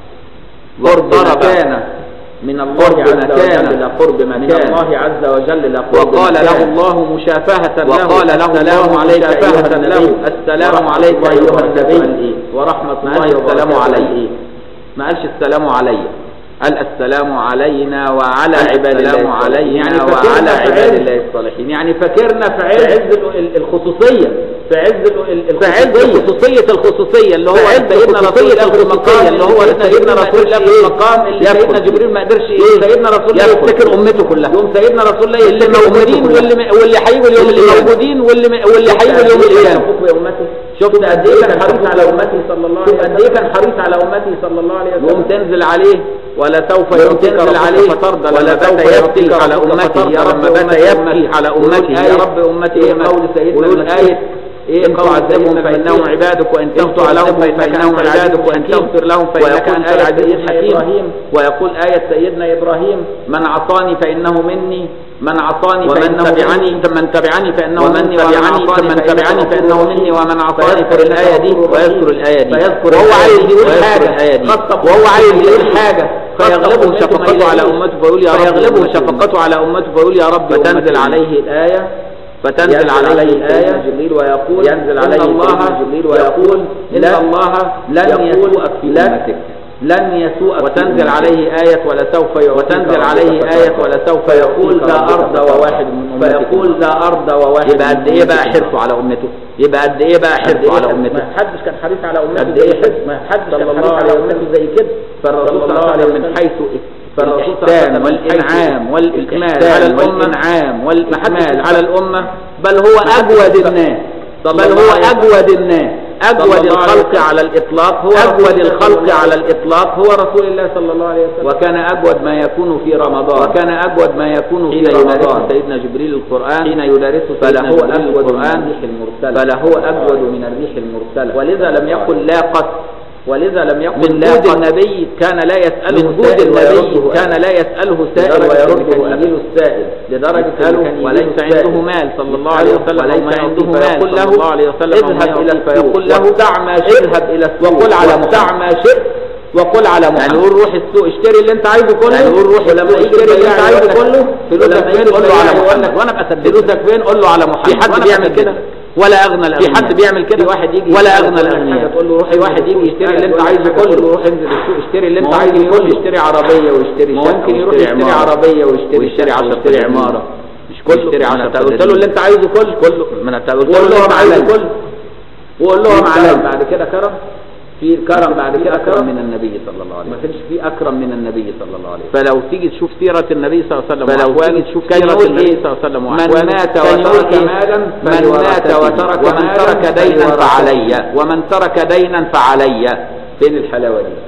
قرب واقترب مكانه من الله قرب عز مكانه. وجل لا قرب من مكانه. الله عز وجل لا قرب وقال له مكانه. الله مشافهة له وقال له السلام الله عليك مشافهة أيها له النبي. السلام ورحمة عليك الله أيها وبركاته. النبي. ورحمة ما الله قالش السلام وبركاته. علي ما قالش السلام علي قال السلام علينا وعلى عباد السلام الله علينا يعني وعلى وعلى عباد عباد الله الله الصالحين يعني فاكرنا في في عز عز ال- الخصوصية في عز ال- في عز الخصوصية خصوصية الخصوصية اللي هو في عز سيدنا رسول خصوصية الله في المقام الخصوصية اللي هو سيدنا رسول الله في المقام اللي يدخل سيدنا فيه. جبريل ما قدرش إيه؟ ايه سيدنا رسول الله يدخل يفتكر فيه. امته كلها يوم سيدنا رسول الله اللي يفتكر موجودين أمته واللي كلها. واللي هيجوا اليوم اللي القيامة. موجودين واللي واللي هيجوا اليوم القيامة بأمتي شفت قد ايه كان حريص على امتي صلى الله عليه وسلم قد ايه كان حريص على امتي صلى الله عليه وسلم يوم تنزل عليه ولا سوف يوم يعطيك تنزل ربك عليه فترضى ولا لما سوف بات يعطيك يبكي على ربك امتي فترضى يا رب لما بات بات يبكي يبكي على يقول امتي آية يا رب امتي يقول امتي قول سيدنا ويقول المسيح آية إيه إن تعذبهم تعذبهم فإنهم فإنهم عبادك وإن تغفر تعذبهم لهم فإنهم فإنهم عبادك وإن العزيز تغفر لهم فإنك ويقول أنت آية العزيز سيدنا الحكيم إبراهيم ويقول آية سيدنا إبراهيم من عصاني فإنه مني من عصاني ومن فإنه تبعني مني من تبعني فإنه ومن مني تبعني ومن فمن تبعني تبعني فإنه فإنه مني ومن عصاني فيذكر في الآية دي الغفور ويذكر الرحيم. الآية دي فيذكر وهو الآية عايز دي يقول ويذكر حاجة الآية دي. خطب وهو عايز يقول حاجة فيغلبه خطب شفقته على إليه. أمته فيقول يا رب فيغلبه شفقته على أمته فيقول يا رب فتنزل أمتي. عليه الآية فتنزل ينزل عليه عليه الآية سيدنا جبريل ويقول ينزل إن عليه الله سيدنا جبريل يقول إن لن- الله لن يقول يسوءك في لن- أمتك لن يسوءك في وتنزل أمتك. عليه آية ولا سوف يعطيك وتنزل ربك عليه فترضى. آية ولا سوف يقول ذا أرض وواحد من أمتك فيقول ذا أرض وواحد يبقى قد ايه بقى من حرصه على امته يبقى قد ايه بقى قد حرصه إيه على حرص- امته ما حدش كان حريص على امته قد زي إيه كده ما حدش صلى كان الله حريص عليه على امته زي كده فالرسول صلى صلى الله الله عليه عليه وسلم من وسلم. حيث فالرسول صلى الله الإحسان عليه وسلم من حيث والإنعام والإكمال الإحسان على الأمة والإنعام والإكمال محدش- على الأمة بل هو أجود الناس صلى بل الله هو عليه وسلم. أجود الناس أجود الله عليه الخلق وسلم. على الإطلاق هو رسول أجود الله الخلق صلى الله على عليه الإطلاق هو رسول الله صلى الله عليه وسلم وكان أجود ما يكون في رمضان وكان أجود ما يكون في حين يدرس رمضان سيدنا جبريل القرآن حين يدرس فلا سيدنا هو جبريل أجود من القرآن الريح المرسلة فلا هو أجود من الريح المرسلة ولذا لم يقل لا قط ولذا لم يقل من لا جود قط النبي كان لا يسأله من جود سائل النبي ويرده كان لا يسأله سائل لدرجة إن ويرده كان أبدا يجيله السائل لدرجة إن يسأله كان يجيله وليس السائل. عنده مال صلى الله عليه يسأله وسلم وليس وما عنده عنده مال مال صلى صلى الله عليه وسلم اذهب إلى السوق فيقول له ودع ما شئت اذهب إلى السوق وقل على ودع محمد. ما شئت وقل على محمد يعني قول روح السوق اشتري اللي انت عايزه كله يعني قول روح ولما السوق اشتري اللي انت البياع عايزه يقول لك- كله فلوسك ولما فين يجي قول له على البياع يقول محمد لك وانا بسدد فلوسك فين قول له على محمد في حد وأنا بيعمل بسدد. كده؟ ولا اغنى في الاغنياء حد بيعمل كده؟ في واحد يجي ولا يقول أغنى لك الأغنياء. حاجة تقول له روح واحد يجي يشتري اللي انت يقول لك عايزه حاجة كله تقول له روح انزل السوق اشتري اللي انت ما هو عايزه ممكن كله يروح اشتري عربيه ويشتري ما شقة ممكن يروح ويشتري يشتري عمارة عربية ويشتري ويشتري شقة 10 ويشتري يشتري عمارة. عمارة مش كله. كله يشتري ما 10 أنت قلت له اللي انت عايزه كله كله ما أنا وقول لهم عليا عليا كله وقول لهم في عليا كرم بعد كده كرم في كرم بعد كده أكرم كرم من النبي صلى الله عليه ما وسلم كانش في أكرم من النبي صلى الله عليه وسلم فلو تيجي تشوف سيرة النبي صلى الله عليه وسلم فلو وأحواله تيجي تشوف كان سيرة يقول النبي إيه صلى الله عليه وسلم من وأحواله مات كان يقول وترك إيه؟ مالا من مات فلورثته. وترك ومن مالا ترك دينا فلورثته. فعلي. ومن ترك دينا فعلي فين الحلاوة دي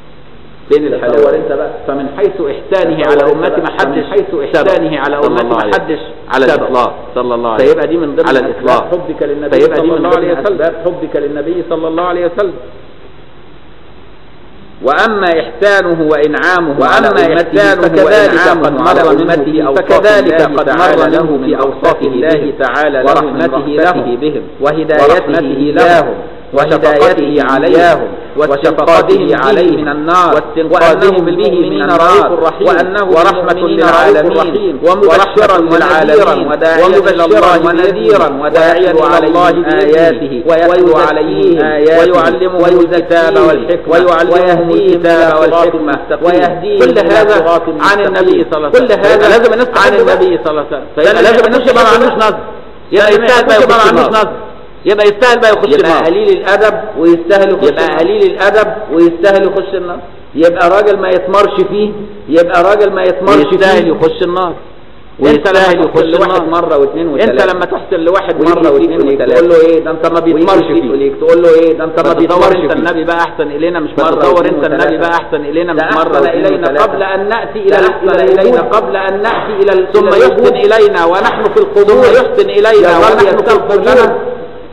فين تصور الحلاوة انت بقى فمن حيث إحسانه تصور على انت أمتي بقى. ما حدش فمن حيث إحسانه على صلى أمتي الله ما عليه حدش على سبق. الإطلاق صلى الله عليه فيبقى دي من ضمن على أسباب الإطلاق حبك للنبي فيبقى دي صلى من الله ضمن عليه وسلم أسباب حبك للنبي صلى الله عليه وسلم وأما إحسانه وإنعامه وأما على أمته إحسانه فكذلك وإنعامه قد على مر منه أمته في أوصاف فكذلك الله قد تعالى مر منه في في أوصاف الله الله تعالى له من ورحمته رحمته له بهم وهدايته ورحمته لهم لهم وشفقته عليهم وشفقته عليه من النار واستنقاذهم وأنه به من بالمؤمنين النار رؤوف رحيم وأنه ورحمة بالمؤمنين للعالمين رؤوف رحيم ومبشرا ورحمة للعالمين للعالمين وداعيا ومبشرا إلى الله ونذيرا بإذنه وداعيا ويتلو إلى الله عليهم بآياته ويتلو ويزكيهم عليهم آياته ويعلمهم الكتاب والحكمة ويعلمهم الكتاب والحكمة ويهديهم كل إلى هذا صراط عن النبي صلى الله عليه وسلم كل هذا لازم الناس عن تحبه النبي صلى الله عليه وسلم فيبقى فيبقى لازم لازم الناس الناس يبقى يبقى ما ما عندوش عندوش نصب. نصب يبقى يستاهل بقى يخش يبقى ما النار عندوش نصب. يبقى قليل الادب ويستاهل يخش يبقى النار. قليل الادب ويستاهل يخش النار يبقى راجل ما يتمرش فيه يبقى راجل ما يتمرش ويستاهل فيه يخش النار انت لما ويستاهل تحسن يخش لواحد النار. مره واثنين وثلاثه انت لما تحسن لواحد ويجي مره يديك واثنين وثلاثة. تقول له ايه ده انت ما بيتمرش ويجي فيه يديك تقول له ايه ده انت ما فتصور بيتمرش انت فيه النبي بقى احسن الينا مش مرة تصور واثنين انت النبي وثلاثة. بقى احسن الينا ده مش مره أحسن واثنين إلينا وثلاثة. قبل أن نأتي ده إلى أحسن إلى إلينا الوجود. قبل أن نأتي إلى ال- ثم إلى يحسن الوجود. إلينا ونحن في القبور ثم يحسن إلينا يا رب ونحن في يستغفر القبور لنا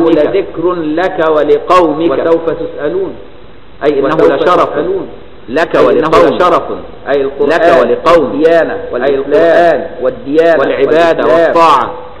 ولقومك لذكر لك ولقومك وسوف تسألون أي إنه وسوف لشرف تسألون لك أي إنه ولقومك لشرف أي القرآن لك ولقومك والديانة أي والإسلام القرآن والديانة والعبادة والإسلام والطاعة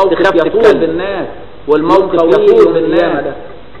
والموقف تخاف يطول تتكلم. بالناس والموقف يوم طويل يطول يوم القيامة بالناس ده.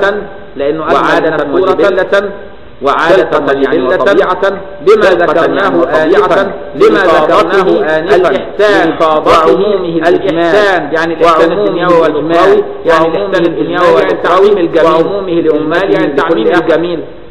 لأنه وعادة صورة وجبلة وعادة يعني وجبلة وطبيعة بما خلقة ذكرناه يعني آنفا وطبيعة بما لإفاضته ذكرناه آنفا الإحسان لإفاضته وعمومه الإحسان يعني الإحسان وعمومه الدنيوي والأخروي الإجمال يعني وعمومه الإحسان الدنيوي الإجمال يعني والأخروي تعميم الجميل وعمومه لأمته يعني تعميم بكل أحد. الجميل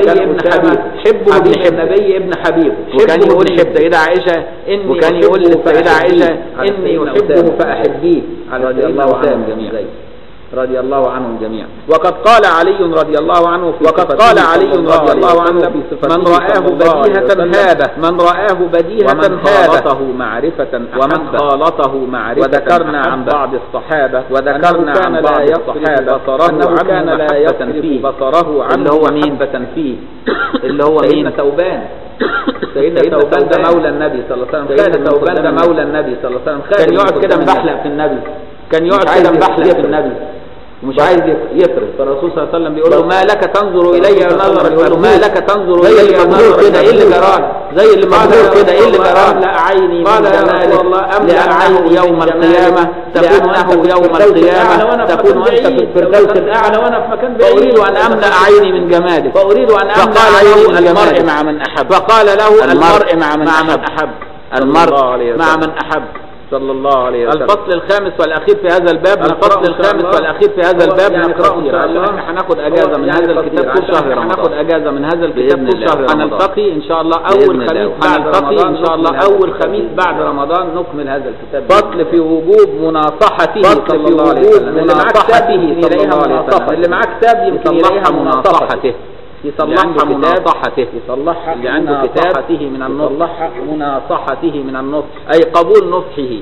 النبي ابن حبيب حبه حبيب ابن حب. النبي ابن حبيب وكان حبه يقول ابن حب. للسيدة عائشة إني وكان يقول أحبه للسيدة فأحبيه. عائشة على إني سيدنا أحبه أسامة. فأحبيه على رضي سيدنا الله عنهم أسامة جميعا زيد. رضي الله عنهم جميعا وقد قال علي رضي الله عنه في وقد قال علي رضي الله عنه في من رآه بديهة هابة من رآه بديهة ومن هابة خالطه معرفة ومن أحبه. خالطه معرفة وذكرنا عن أحبه. بعض الصحابة وذكرنا أنه عن كان بعض لا يصرف الصحابة بصره أنه عنه كان لا محبة يصرف فيه. بصره عنه اللي هو مين؟ محبة فيه اللي هو سيدنا مين ثوبان سيدنا سيدنا ثوبان ده ثوبان. مولى النبي صلى الله عليه وسلم سيدنا خادم ثوبان ثوبان ده ده مولى النبي صلى الله عليه وسلم كان يقعد كده خادم مبحلق في النبي كان يقعد مش عايز كده مبحلق يفرق. في النبي ومش عايز يفرق فالرسول صلى الله عليه وسلم بيقول له ما لك تنظر الي نظر يقول له ما لك تنظر زي الي اللي مبهور نظر كده ايه اللي جراه زي اللي مبهور كده ايه اللي جراه املا عيني قال من يا رسول جمالك الله أملأ لأنه عيني يوم من القيامة جمالك. تكون لأنه أنت يوم في الفردوس القيامة الأعلى وأنا في تكون مكان أنت في بعيد. الفردوس لو الأعلى وأنا في مكان بعيد فأريد أن أملأ عيني من جمالك فأريد أن أملأ فقال عيني له من المرء جمالك مع من أحب فقال له المرء مع من أحب أحب المرء صلى الله عليه مع وسلم. من أحب صلى الله عليه وسلم الفصل الخامس والأخير في هذا الباب الفصل الفصل الخامس الله. والأخير في هذا هو الباب يعني نقرأه إن قصير شاء الله عشان احنا هناخد أجازة من يعني هذا قصير الكتاب عشان طول شهر احنا هناخد أجازة من هذا الكتاب بإذن طول الله. شهر هنلتقي إن شاء الله بإذن أول الله. خميس بعد وهنلتقي رمضان إن شاء الله نكمل هذا أول الكتاب خميس بإذن بعد الله. رمضان نكمل هذا الكتاب فصل في وجوب مناصحته فصل صلى في الله عليه وجوب وسلم اللي معاه كتاب مناصحته يمكن صلى يلاقيها الله عليه مناصحة وسلم. اللي معاه كتاب يمكن يلاقيها يصلحها مناصحته مناصحته يصلحها اللي عنده مناصحته يصلحها اللي عنده كتاب مناصحته من النصح يصلحها مناصحته من النصح أي قبول نصحه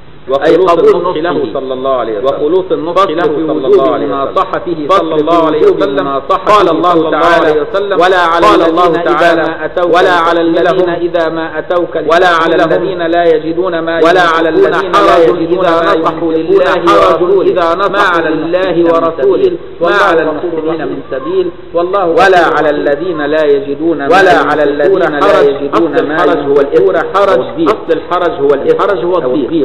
أي وخلوص قبول النصح له نصحه صلى الله عليه وسلم وخلوص النصح فصل له في صلى وجوب الله عليه وسلم مناصحته فصل صلى في الله عليه وجوب وسلم مناصحته قال صلى الله الله تعالى عليه وسلم ولا على قال الذين الله إذا تعالى ما أتوك ولا على لتحملهم الذين إذا ما أتوك ولا على لتحملهم الذين لا يجدون ما ولا على ينفقون الذين حرج لا يجدون إذا ما نصحوا ينفقون لله حرج ورسوله إذا ما نصحوا على لله الله ورسوله ورسوله ما والله على غفور المحسنين رحيم. من سبيل والله ولا غفور على رحيم. الذين لا يجدون ما ولا على ينفقون الذين لا حرج. يجدون أصل ما الحرج هو ينفقون الإثم حرج أو الضيق. أصل الحرج هو الإثم الحرج هو أو الضيق.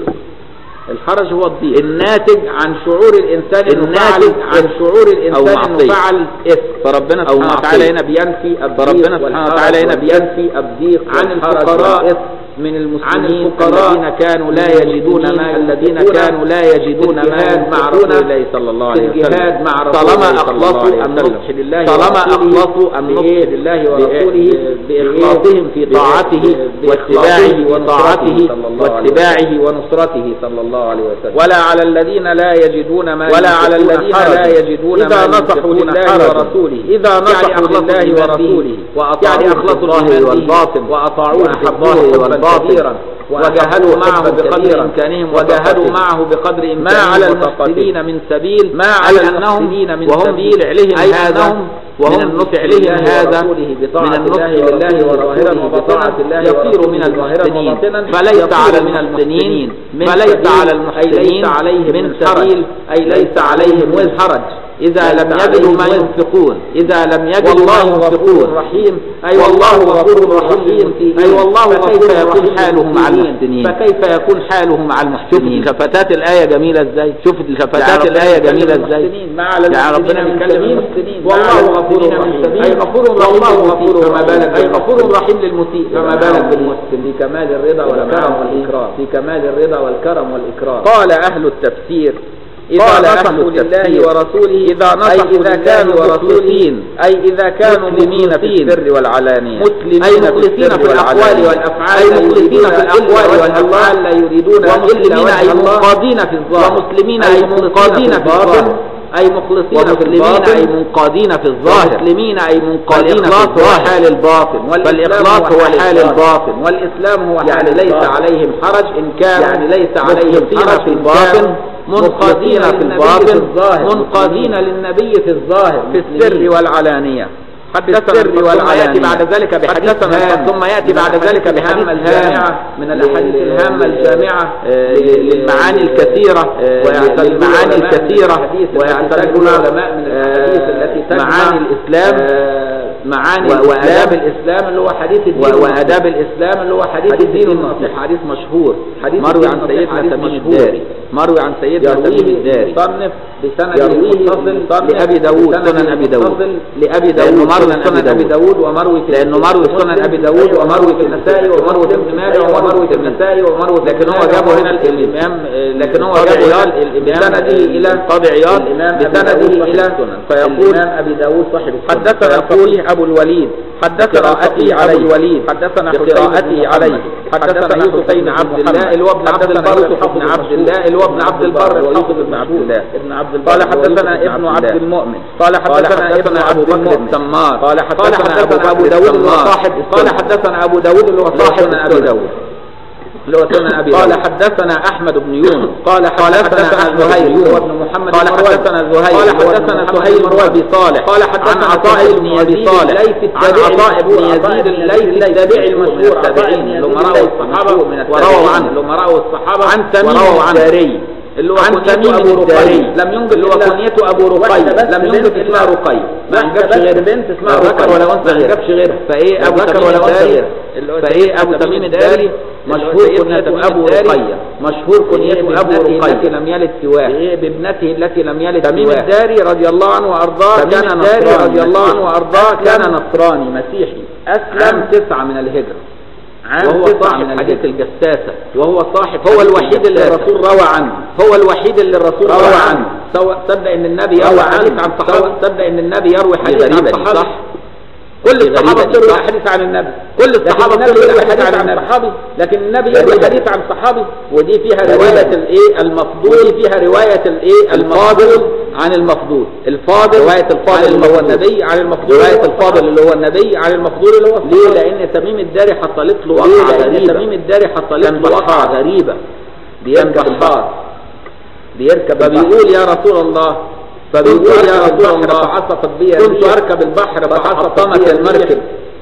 الحرج هو الضيق الناتج عن شعور الإنسان إنه الناتج فعل عن شعور الإنسان أو إنه معصية. فعل إثم فربنا أو سبحانه وتعالى وتعالى هنا بينفي الضيق فربنا سبحانه والحرج وتعالى هنا والإثم بينفي الضيق عن والحرج الفقراء والإثم من عن المسلمين الفقراء الذين كانوا لا يجدون ما الذين ينفقون كانوا لا يجدون في ما الجهاد مع ينفقون رسول الله صلى الله عليه في وسلم الجهاد مع رسول طالما الله صلى الله أخلصوا عليه النصح وسلم. لله طالما ورسوله أخلصوا النصح بإيه؟ لله بإيه؟ ورسوله بإخلاصهم في طاعته واتباعه وطاعته واتباعه ونصرته صلى الله عليه وسلم ولا على الذين لا يجدون ما ولا على ينفقون الذين حرج لا يجدون إذا ما نصحوا ينفقون لله حرج. ورسوله إذا يعني نصحوا أخلصوا لله لله ورسوله وأطاعوه يعني في أخلصوا الظاهر الإيمان به والباطن وأطاعوه في وأحبوه الظاهر حبا والباطن كبيرا وجاهدوا معه حبا بقدر كبيرا إمكانهم وجاهدوا وجاهدوا معه بقدر ما إمكانهم على وطاقتهم. المحسنين من سبيل ما على أي المحسنين أنهم من وهم سبيل بفعلهم أي هذا أنهم وهم من النصح بفعلهم لله هذا ورسوله من بطاعة النصح الله لله ورسوله ورسوله بطاعة بطاعة الله يصير من ورسوله ظاهرا المحسنين وباطنا فليس يصير على من المحسنين من فليس سبيل على أي المحسنين ليس عليهم من من حرج. سبيل أي ليس عليهم وزر حرج إذا ليس لم يجدوا ما عليهم وزر. ينفقون إذا لم يجدوا ما والله غفور ينفقون رحيم أي والله غفور رحيم أي والله فكيف غفور يكون رحيم حاله مع للمحسنين. المحسنين فكيف يكون حاله مع شوف المحسنين الكفتات الآية جميلة ازاي شوف الكفتات يعني الآية ربنا جميلة بيتكلم ازاي المحسنين، ما على يعني المحسنين ربنا من بيتكلم سبيل. المحسنين والله ما على غفور المحسنين رحيم. من سبيل. أي غفور رحيم والله للمسيء. غفور فما بالك رحيم. أي غفور رحيم للمسيء فما بالك بالمحسن في كمال الرضا والكرم والإكرام في كمال الرضا والكرم والإكرام قال أهل التفسير إذا قال أهل نصحوا لله التفسير ورسوله إذا أي نصحوا إذا لله كانوا ورسوله مخلصين أي إذا كانوا مسلمين في مخلصين السر والعلانية مسلمين أي في مخلصين السر في الأقوال والعلانية. والأفعال أي لا مخلصين يريدون في الأقوال إلا وجه والأفعال الله. لا يريدون ومسلمين إلا أي وجه الله. منقادين في الظاهر ومسلمين أي أي منقادين في الباطن. الظاهر أي مخلصين في ومسلمين الباطن أي منقادين في الظاهر ومسلمين أي منقادين في والإخلاص هو الظاهر حال الباطن فالإخلاص هو حال الباطن الباطن والإسلام هو يعني حال ليس الباطن. عليهم حرج إن كانوا يعني ليس عليهم مخلصين حرج في إن الباطن كانوا منقادين في للنبي الباطن في الظاهر. منقادين للنبي في الظاهر في السر مسلمين. والعلانية حدثنا السر ثم والعلانية يأتي بعد ذلك بحديث حدثنا هام. ثم يأتي من بعد ذلك الأحاديث بحديث الهامة هام الجامعة من الأحاديث لل- الهامة لل- الجامعة آه، للمعاني الكثيرة ويعتبر للمعاني العلماء الكثيرة من الحديث التي ويعتبر تجمع العلماء من الأحاديث التي تجمع معاني الإسلام آه، معاني و- وآداب الإسلام اللي هو حديث الدين و- وآداب الإسلام اللي هو حديث حديث الدين الدين النصيح حديث مشهور حديث مروي الدين عن النصيح سيدنا حديث تميم مشهور. الداري مروي عن سيدنا يرويه تميم الداري المصنف بسند يرويه متصل المصنف لأبي داود بسند سنن أبي داود متصل لأبي لأنه داود مروي سنن في أبي أبي داود ومروي في لأنه مروي في سنن مسلم أبي داود أيوة، ومروي في النسائي ومروي في ابن ماجه ومروي في النسائي ومروي في لكن هو جابه هنا الإمام لكن هو قاضي جابه عياض الإمام بسنده إلى قاضي عياض الإمام أبي بسنده داود صاحب إلى السنن. فيقول الإمام أبي داود صاحب السنن حدثنا فيقول الفقيه أبو الوليد حدثنا قراءته عليه عليه الوليد حدثنا بقراءته عليه حدثنا يوسف بن عبد الله اللي هو ابن عبد البر يوسف بن عبد الله اللي هو ابن عبد البر الحافظ بن عبد الله ابن عبد البر قال حدثنا ابن عبد المؤمن قال حدثنا ابن ابو بكر التمار قال حدثنا ابو داود اللي هو صاحب قال حدثنا ابو داود اللي هو صاحب ابي داود اللي هو سنن ابي قال داود. حدثنا احمد بن يونس قال قال حدثنا زهير هو ابن محمد قال حدثنا زهير قال حدثنا سهيل بن ابي صالح قال حدثنا عطاء بن ابي صالح عن عطاء بن يزيد الليثي التابعي المشهور التابعين اللي هم رووا الصحابه ورووا عنه اللي هم رووا الصحابه عن تميم الداري اللي هو عن تميم ابو رقي لم ينجب اللي هو كنيته ابو رقي لم ينجب اسمها رقي ما انجبش غير بنت اسمها ذكر ولا انثى ما انجبش غيرها فايه ابو ذكر تميم ولا أنثى الداري غيرها. فايه ابو تميم الداري مشهور كنيته ابو رقيه مشهور كنيته ابو رقيه التي لم يلد سواه بابنته التي لم يلد تميم الداري رضي الله عنه وارضاه تميم كان الداري نصراني رضي الله عنه وارضاه كان أسلم نصراني مسيحي اسلم تسعة من الهجرة عام وهو تسعة صاحب من حديث الهجرة. الجساسة وهو صاحب هو حديث الوحيد اللي الجساسة. الرسول روى عنه هو الوحيد اللي الرسول روى روى عنه. عنه سواء تصدق ان النبي روى يروي عنه. حديث عن صحابه سواء- تصدق ان النبي يروي حديث عن غريبة دي، صحابه صح؟ كل دي الصحابه غريبة دي، بتروي صح؟ حديث عن النبي كل الصحابه النبي بتروي يروي حديث حديث عن عن الصحابي لكن النبي غريبة يروي دي. حديث عن صحابي ودي فيها غريبة روايه دي. الايه المفضول ودي فيها روايه الايه الفاضل عن المفضول الفاضل روايه الفاضل اللي هو النبي عن المفضول روايه الفاضل اللي هو النبي عن المفضول اللي هو ليه لان تميم الداري حصلت له وقعه غريبه تميم الداري حصلت له وقعه غريبه بيركب البحر بيركب فبيقول يا رسول الله فبيقول يا رسول الله فعصفت بي كنت اركب البحر فحطمت المركب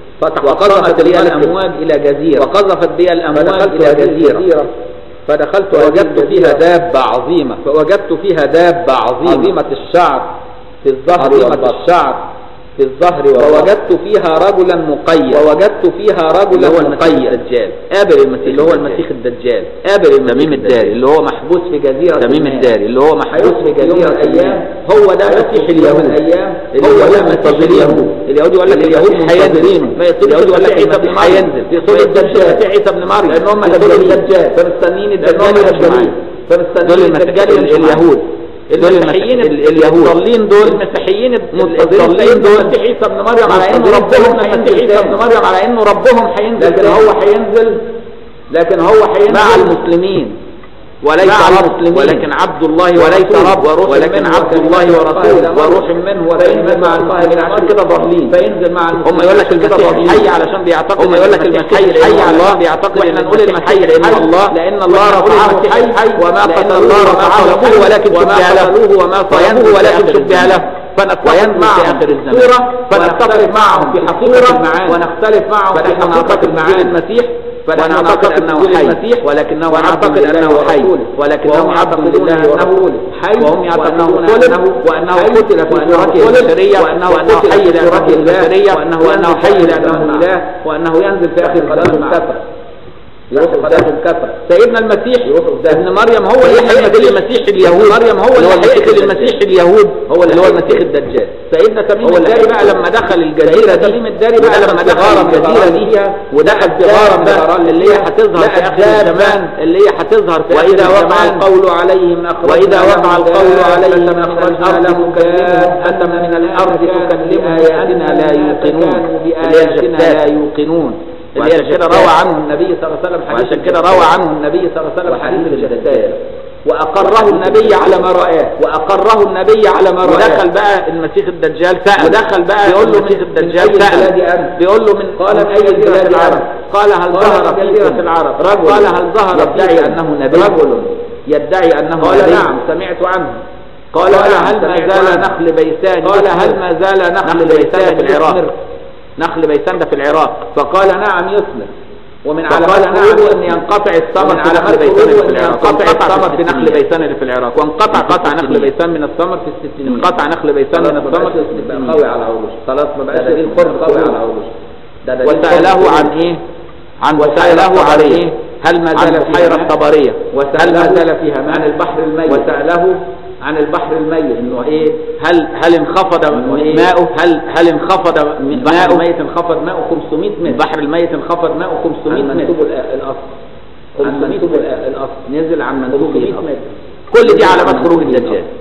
وقذفت بي الامواج الى جزيره وقذفت بي الامواج الى جزيره فدخلت وجدت فيها دابة عظيمة فوجدت فيها دابة عظيمة عظيمة الشعر في الظهر عظيمة الشعر في الظهر ووجدت فيها رجلا مقيد ووجدت فيها رجلا مقيد الدجال قابل المسيح اللي هو المسيح الدجال قابل تميم الداري اللي هو محبوس في جزيرة تميم الداري اللي هو محبوس في جزيرة ايام هو ده مسيح اليهود ايام هو ده مسيح اليهود اليهود يقول لك اليهود هينزلينه اليهود يقول لك عيسى ابن مريم هينزل في صوت الدجال عيسى ابن مريم لان هم دجالين الدجال فمستنيين الدجال دجالين فمستنيين الدجال اليهود المسيحيين اليهود الضالين دول المسيحيين الضالين دول المسيح عيسى ابن مريم على انه ربهم المسيح عيسى ابن مريم على انه ربهم هينزل لكن هو هينزل لكن هو هينزل مع المسلمين وليس رب ولكن عبد الله وليس رب وروح ولكن عبد الله ورسوله وروح منه وفينزل مع المسلمين عشان كده ضالين فينزل مع هم يقول لك المسيح حي علشان بيعتقد هم يقول لك المسيح حي على الله بيعتقد واحنا نقول المسيح لان الله لان الله رفعه حي وما قتل الله رفعه ولكن شبه له وما صينه ولكن شبه له فنتفق معهم في الصورة فنختلف معهم في حقيقة ونختلف معهم في حقيقة المعاني المسيح ونعتقد انه حي المسيح ولكنه ونعتقد انه حي ولكنه عبد لله انه حي وهم يعتقدون انه وانه قتل في صورته البشريه وانه انه حي لصورته البشريه وانه انه حي لانه اله وانه ينزل في اخر الزمان كثره يروح قدام الكفر سيدنا المسيح ابن مريم هو اللي هيقتل المسيح اليهود مريم هو اللي هيقتل المسيح اليهود هو اللي هو المسيح الدجال سيدنا تميم الداري بقى لما دخل الجزيره دي تميم الداري بقى لما دخل الجزيره دي ودخل في غارة بقى اللي هي هتظهر في اخر الزمان اللي هي هتظهر في واذا وقع القول عليهم واذا وقع القول عليهم اخرجنا لهم كافة من الارض تكلمهم باننا لا يوقنون بآياتنا لا يوقنون اللي هي كده روى عنه النبي صلى الله عليه وسلم حديث عشان كده روى عنه النبي صلى الله عليه وسلم حديث الدجال واقره النبي على ما رآه واقره النبي على ما رآه ودخل بقى المسيح الدجال سأل ودخل بقى بيقول له المسيح الدجال سأل بيقول له من قال من اي بلاد العرب قال هل ظهر في جزيرة العرب رجل قال هل ظهر يدعي انه نبي رجل يدعي انه قال نعم سمعت عنه قال هل ما زال نخل بيسان قال هل ما زال نخل بيسان في العراق نخل بيسان ده في العراق فقال نعم يثمر ومن علامات نعم ان ينقطع الثمر في نخل بيسان اللي في العراق وانقطع الثمر في نخل بيسان اللي في العراق وانقطع قطع نخل بيسان من الثمر في الستين انقطع نخل بيسان من الثمر في الستين قوي على عروش خلاص ما بقاش دليل قرب قوي على عروش ده دليل وسأله عن ايه عن وسأله عن ايه هل ما زال بحيرة طبرية هل ما زال فيها ماء عن البحر الميت وسأله عن البحر الميت انه ايه هل هل انخفض ماؤه هل هل انخفض ماؤه الميت انخفض ماؤه 500 متر البحر الميت انخفض ماؤه 500 متر منسوب الاصل 500 منسوب متر الاصل نزل عن منسوب 500 الأصل متر كل دي علامات خروج الدجال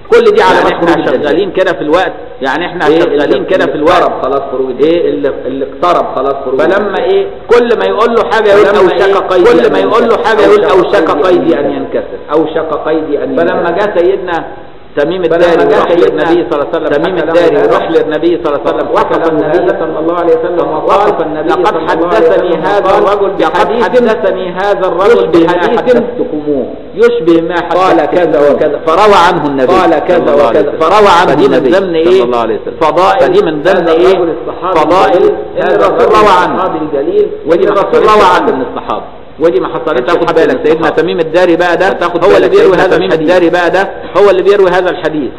كل دي يعني علامات احنا خروج الدجال. شغالين كده في الوقت يعني احنا إيه شغالين اللي- كده في اللي الوقت اقترب خلاص خروج الدجال. ايه اللي, اللي اقترب خلاص خروج فلما الدجال. ايه كل ما يقول له حاجه يقول فلما اوشك إيه؟ قيدي كل أن ما يقول له ينكسر. حاجه يقول أوشك اوشك قيدي قيدي ان ان ينكسر ينكسر اوشك قيدي ان فلما ينكسر. جاء سيدنا تميم فلما الداري جاء يروح سيدنا للنبي صلى الله عليه وسلم تميم حكى له الداري هذا. يروح للنبي صلى الله عليه وسلم وصف وحكى النبي النبي صلى الله عليه وسلم وصف وقال النبي لقد صلى الله عليه حدثني وسلم هذا وقال الرجل لقد بحديث حدثني هذا الرجل يشبه ما بحديث حدثتكموه يشبه ما قال حدثت كذا وكذا فروى عنه النبي قال كذا صلى الله عليه وكذا وسلم. فروى عنه فدي من النبي ضمن ايه صلى الله عليه وسلم. فضائل فدي من ضمن هذا ايه الرجل الصحابي فضائل الجليل، ان هذا الرسول الرجل روى عنه الصحابي الجليل ودي إن ما الرسول حصلتش روى حد عنه من الصحابه ودي ما حصلتش تاخد حد بالك من سيدنا الصحابة. تميم الداري بقى ده تاخد هو اللي بالك بيروي سيدنا هذا تميم الحديث الداري بقى ده هو اللي بيروي هذا الحديث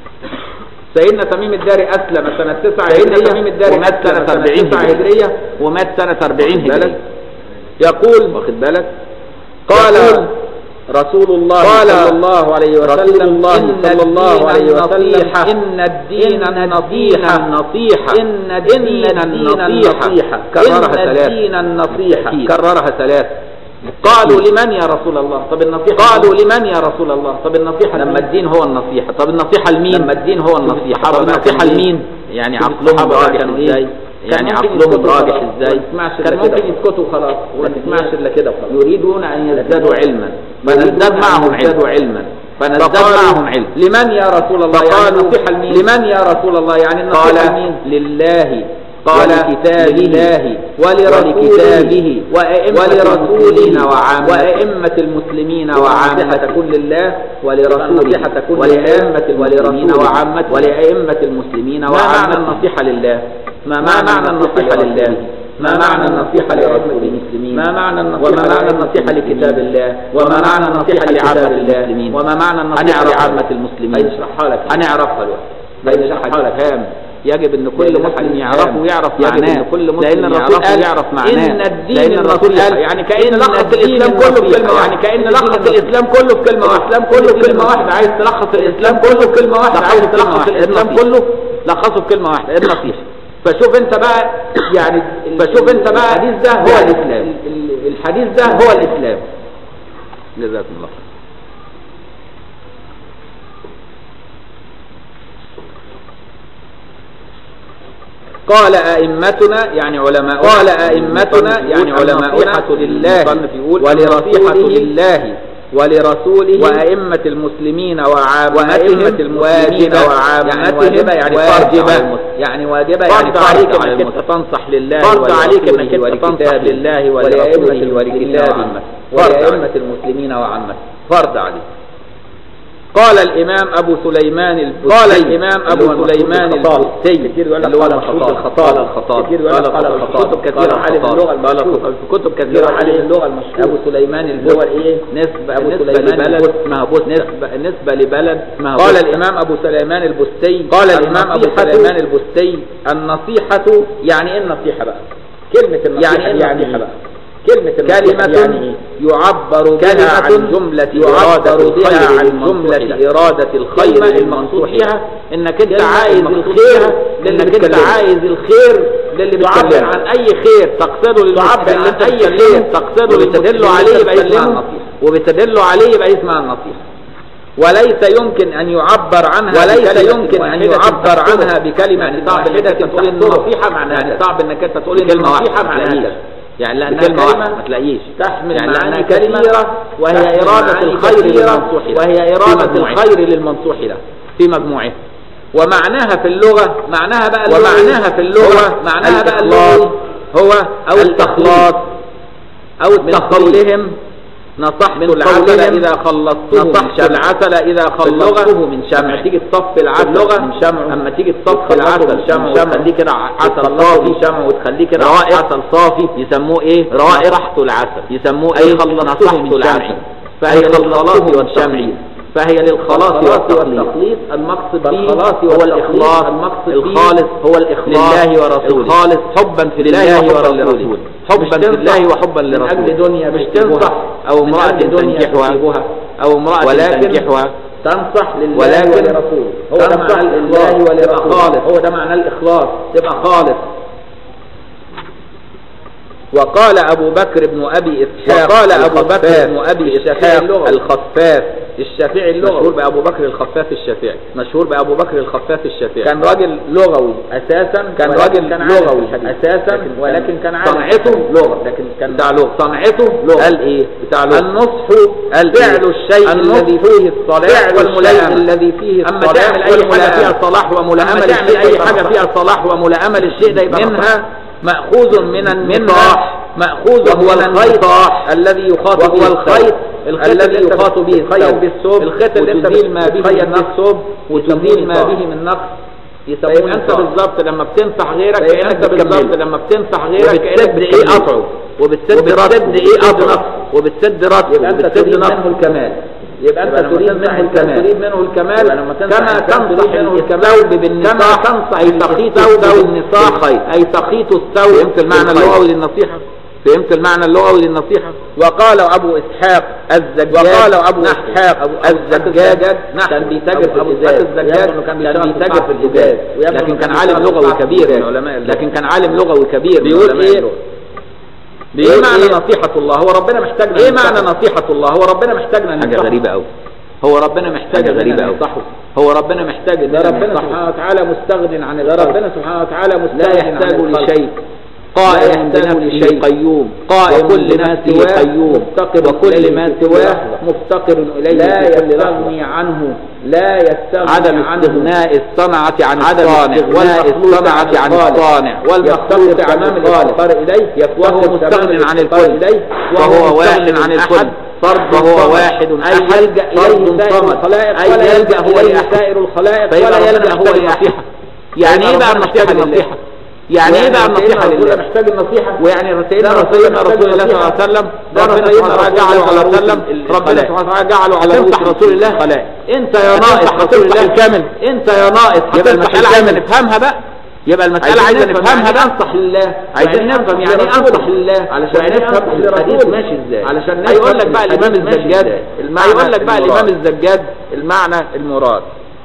سيدنا تميم الداري اسلم سنه 9 سيدنا هجريه تميم الداري ومات سنة 40 9 هجرية هجريه ومات سنة 40 واخد بالك؟ هجرية يقول واخد بالك قال يقول رسول الله قال صلى الله عليه رسول وسلم الله إن صلى الله الدين عليه وسلم النصيحة. إن الدين إن النصيحة النصيحة إن الدين النصيحة كررها إن ثلاث الدين النصيحة كررها ثلاث قالوا لمن يا رسول الله طب النصيحة قالوا لمن يا رسول الله طب النصيحة لما لما الدين هو النصيحة طب النصيحة لمين لما الدين هو النصيحة. طب الصحابة النصيحة كانوا إيه؟ لمين يعني شوف عقلهم الصحابة راجح كانوا ازاي إيه؟ يعني كان ممكن عقلهم يسكتوا راجح خلاص ازاي وما يسمعش كان إلا ممكن كده. يسكتوا خلاص وما يسمعش إلا كده وخلاص. يريدون ان يزدادوا علما يريدون فنزداد أن معهم يزدادوا علما علما فنزداد فقالوا معهم علم لمن يا رسول الله يعني فقالوا النصيحة لمين لمن يا رسول الله يعني النصيحة قال لمين لله قال ولكتابه لله ولكتابه وأئمة ولرسوله المسلمين وعامته وأئمة المسلمين والنصيحة وعامته تكون لله ولرسوله والنصيحة تكون ولأئمة لله المسلمين ولرسوله وعامته ولأئمة المسلمين ما معنى وعامته النصيحة لله ما معنى النصيحة لله ما معنى النصيحة لرسول المسلمين ما معنى النصيحة وما معنى لأئمة النصيحة المسلمين؟ لكتاب الله وما معنى النصيحة لعامة الله المسلمين وما معنى النصيحة هنعرفها. لعامة المسلمين هيشرحها لك هنعرفها دلوقتي هيشرحها لك هام يجب ان كل لأن مسلم الحديث يعرفه هام. ويعرف يجب معناه إن كل مسلم لان الرسول يعرفه قال ويعرف معناه. ان الدين لأن الرسول النصيحة قال يعني كأن إن لخص الدين الاسلام كله في كلمة النصيحة. يعني كأن الدين لخص النصيحة. الاسلام كله في كلمة واحدة الاسلام كله في كلمة واحدة عايز تلخص الاسلام كله في كلمة واحدة عايز تلخص الاسلام كله لخصه في كلمة واحدة النصيحة فشوف انت بقى يعني فشوف انت بقى الحديث ده هو يعني الاسلام ال- ال- الحديث ده هو الاسلام جزاكم الله خير. قال أئمتنا يعني علماء قال أئمتنا يعني علماؤنا لله ولرسوله لله ولرسوله وأئمة المسلمين وعامتهم وأئمة المسلمين وعامتهم واجبة يعني فرض على واجبة المسلم. يعني واجبة يعني فرض عليك فرض على انك المسلم. انت تنصح لله فرض عليك انك ولرسوله انت تنصح ولكتابه لله ولأئمة ولرسوله المسلمين ولكتابه وعامته. فرض ولأئمة عليك. المسلمين وعامته فرض عليك قال الإمام أبو سليمان البستي قال الإمام أبو سليمان البستي كتير يقول لك اللي هو قال المشهور الخطاب. بالخطاب قال الخطاب. كتير يقول لك قال الخطاب كتب كثيرة قال عالم الخطاب. اللغة قال المشهور. الخطاب. في كتب اللي كثيرة هو عالم اللغة المشهور. أبو سليمان اللي هو البستي الايه نسبة أبو نسبة سليمان لبلد البستي. اسمها بستي نسبة نسبة لبلد اسمها قال بستي. الإمام أبو سليمان البستي قال الإمام أبو النصيحة- سليمان البستي النصيحة يعني إيه النصيحة بقى كلمة النصيحة يعني إيه يعني النصيحة إيه؟ بقى كلمة النصيحة كلمة يعني إيه؟ يعبر بها كلمة عن جملة يعبر إرادة بها الخير عن للمنصوح جملة له. إرادة الخير كلمة للمنصوح المقصود له. فيها انك انت كلمة عايز المقصود الخير فيها لانك انت بتكلمه. عايز الخير للي تعبر بتكلمه عن عن اي خير تقصده تعبر للمسلمين عن عن اي تكلمه. خير تقصده وبتدل للمسلمين عليه يبقى اسمها تكلمه. النصيحة. وبتدل عليه يبقى اسمها النصيحة وليس يمكن ان يعبر عنها وليس بكلمة يمكن أن واحدة يعبر تحصره. عنها بكلمة يعني صعب انك واحدة انت تقول ان تحصره. النصيحة معناها يعني صعب انك انت تقول ان بكلمة النصيحة واحدة معناها تلاقيش. كذا. يعني لانها بكلمة كلمة واحدة ما تلاقيش تحمل يعني معاني لانها كلمة كثيرة وهي تحمل إرادة معاني الخير كثيرة للمنصوح له وهي في إرادة مجموعها. الخير للمنصوح له في مجموعها ومعناها في اللغة معناها بقى اللغة ومعناها في اللغة هو معناها بقى الإخلاص. اللغة هو أو الإخلاص. أو من التخليص قولهم نصحت من العسل قولهم إذا خلصته نصحت من شمع العسل إذا باللغة خلصته من شمع أما تيجي تصفي العسل باللغة من شمع أما تيجي تصفي بتخلصه العسل من شمع وتخليه كده عسل بتخلصه صافي من شمع وتخليه كده روائح. عسل صافي يسموه إيه روائح. نصحت العسل يسموه أي إيه خلصته نصحت من العسل شمع. فهي أي للخلاص خلصته والشمع والتخليص. فهي للخلاص والخلاص والتخليص والتخليص. المقصد به فالخلاص هو والتخليص. الإخلاص المقصد به الخالص هو الإخلاص لله ورسوله. الخالص حبا في الله لله وحبا ورسوله. لرسوله مش حبا في تنصح الله وحبا من لرسوله أجل دنيا مش تصيبها. تنصح أو من امرأة أجل دنيا تنكحها تصيبها. أو امرأة ولكن تنكحها تنصح لله ولكن ولرسوله هو ده تنصح معنى لله الإخلاص ولرسوله. تبقى خالص هو ده معنى الإخلاص تبقى خالص وقال أبو بكر بن أبي إسحاق وقال أبو الخفاف. بكر بن أبي الشفاء إسحاق اللغة. الخفاف الشافعي اللغوي مشهور بأبو بكر الخفاف الشافعي مشهور بأبو بكر الخفاف الشافعي كان راجل لغوي اساسا كان ولكن راجل كان لغوي لغوي اساسا لكن- ولكن كان عالم صنعته لغة لكن كان بتاع لغة صنعته لغة. قال ايه بتاع لغة النصح قال فعل إيه؟ الشيء النصح الذي فيه الصلاح فعل والملائمة الشيء الذي فيه أما الصلاح تعمل أي حاجة والملائمة. فيها صلاح وملائمة أما تعمل للشيء أي يبقى حاجة نصح. فيها صلاح وملائمة للشيء ده يبقى منها مأخوذ من النصاح مأخوذ وهو من الخيط النصاح الذي يخاط وهو به الخيط الخيط الذي الذي يخاط به الثوب. الثوب بالثوب الخيط اللي انت وتزيل ما به بتخيط من به نقص الثوب وتزيل ما نصاح. به من نقص يسموه فيبقى انت نصاح. بالظبط لما بتنصح غيرك فيبقى كانك انت بالظبط بتكمله. لما بتنصح غيرك كانك وبتسد ايه بتكمله. قطعه وبتسد وبتسد رد ايه قطعه نقص وبتسد رد يبقى انت وبتسد تريد نقص منه الكمال يبقى انت يبقى لما تريد تنصح منه إنسان الكمال تريد منه الكمال يبقى لما تنصح كما إنسان تنصح تريد منه الثوب الكمال بالنصاح كما تنصح أي تخيط الثوب الثوب بالنصاح بالخيط أي تخيط الثوب فهمت المعنى بالخيط. اللغوي للنصيحة فهمت المعنى اللغوي للنصيحة وقال ابو اسحاق الزجاج وقال أبو نحو إسحاق أبو- الزجاج نحو كان بيتاجر في أبو الإزاز إسحاق الزجاج يبدو إنه كان كان بيتاجر في بيتاجر الإزاز ويبدو لكن إنه كان كان عالم بيشتغل لغوي في كبير الإزاز. من علماء لكن كان عالم لغوي كبير من بيقول علماء إيه؟ اللغة. بيقول ايه معنى إيه؟ نصيحة الله هو ربنا محتاجنا إيه ننصحه؟ معنى نصيحة الله هو ربنا محتاجنا حاجة ننصحه. غريبة أوي. هو ربنا محتاج حاجة غريبة أوي. ننصحه هو ربنا محتاج ده إننا ربنا ننصحه. سبحانه وتعالى مستغن عن ده الخلق ربنا سبحانه وتعالى لا مستغن يحتاج عن الخلق. لشيء قائم لا يحتاج بنفسه لشيء. قيوم قائم وكل ما بنفسه سواه قيوم مفتقر وكل إليه ما في كل سواه لحظة. مفتقر إليه لا في كل يستغني لحظة. عنه لا يستغني عدم عنه استغناء الصنعة عن عدم الصانع استغناء والصنعة عن الخالق. الصانع والمخلوق يفتقر عن تمام الخالق الافتقار إليه وهو يفتقر مستغن تمام عن الافتقار الكل إليه وهو واحد مستغن عن أحد الكل فرد وهو صمد. واحد أي أحد يلجأ فرد إليه سائر صمد. الخلائق أي ولا يلجأ هو إليه لأحد. سائر الخلائق فيبقى ولا ربنا يلجأ هو محتاج لأحد النصيحة يعني ايه بقى ربنا النصيحة محتاج للنصيحة يعني ايه بقى النصيحة الرسول لله محتاج النصيحة ويعني سيدنا ده رسول الله محتاج رسول الله صلى الله عليه وسلم ربنا سبحانه وتعالى جعله على وسلم ربنا سبحانه وتعالى جعله على تنصح رؤوس رسول الله الخلائق انت يا ناقص هتنصح رسول رسول الله الله الكامل انت يا ناقص يبقى هتنصح المسألة عايزة عايزة نفهمها بقى يبقى المسألة عايزين عايزة نفهم نفهمها يعني بقى انصح لله عايزين يعني نفهم انصح يعني ايه لرسول. انصح لله علشان يعني نفهم نفهم الحديث الحديث ماشي ازاي علشان هيقول يقول لك لك بقى الحديث الامام ماشي الزجاج ازاي. المعنى يقول لك بقى المراد. الامام الزجاج المعنى المراد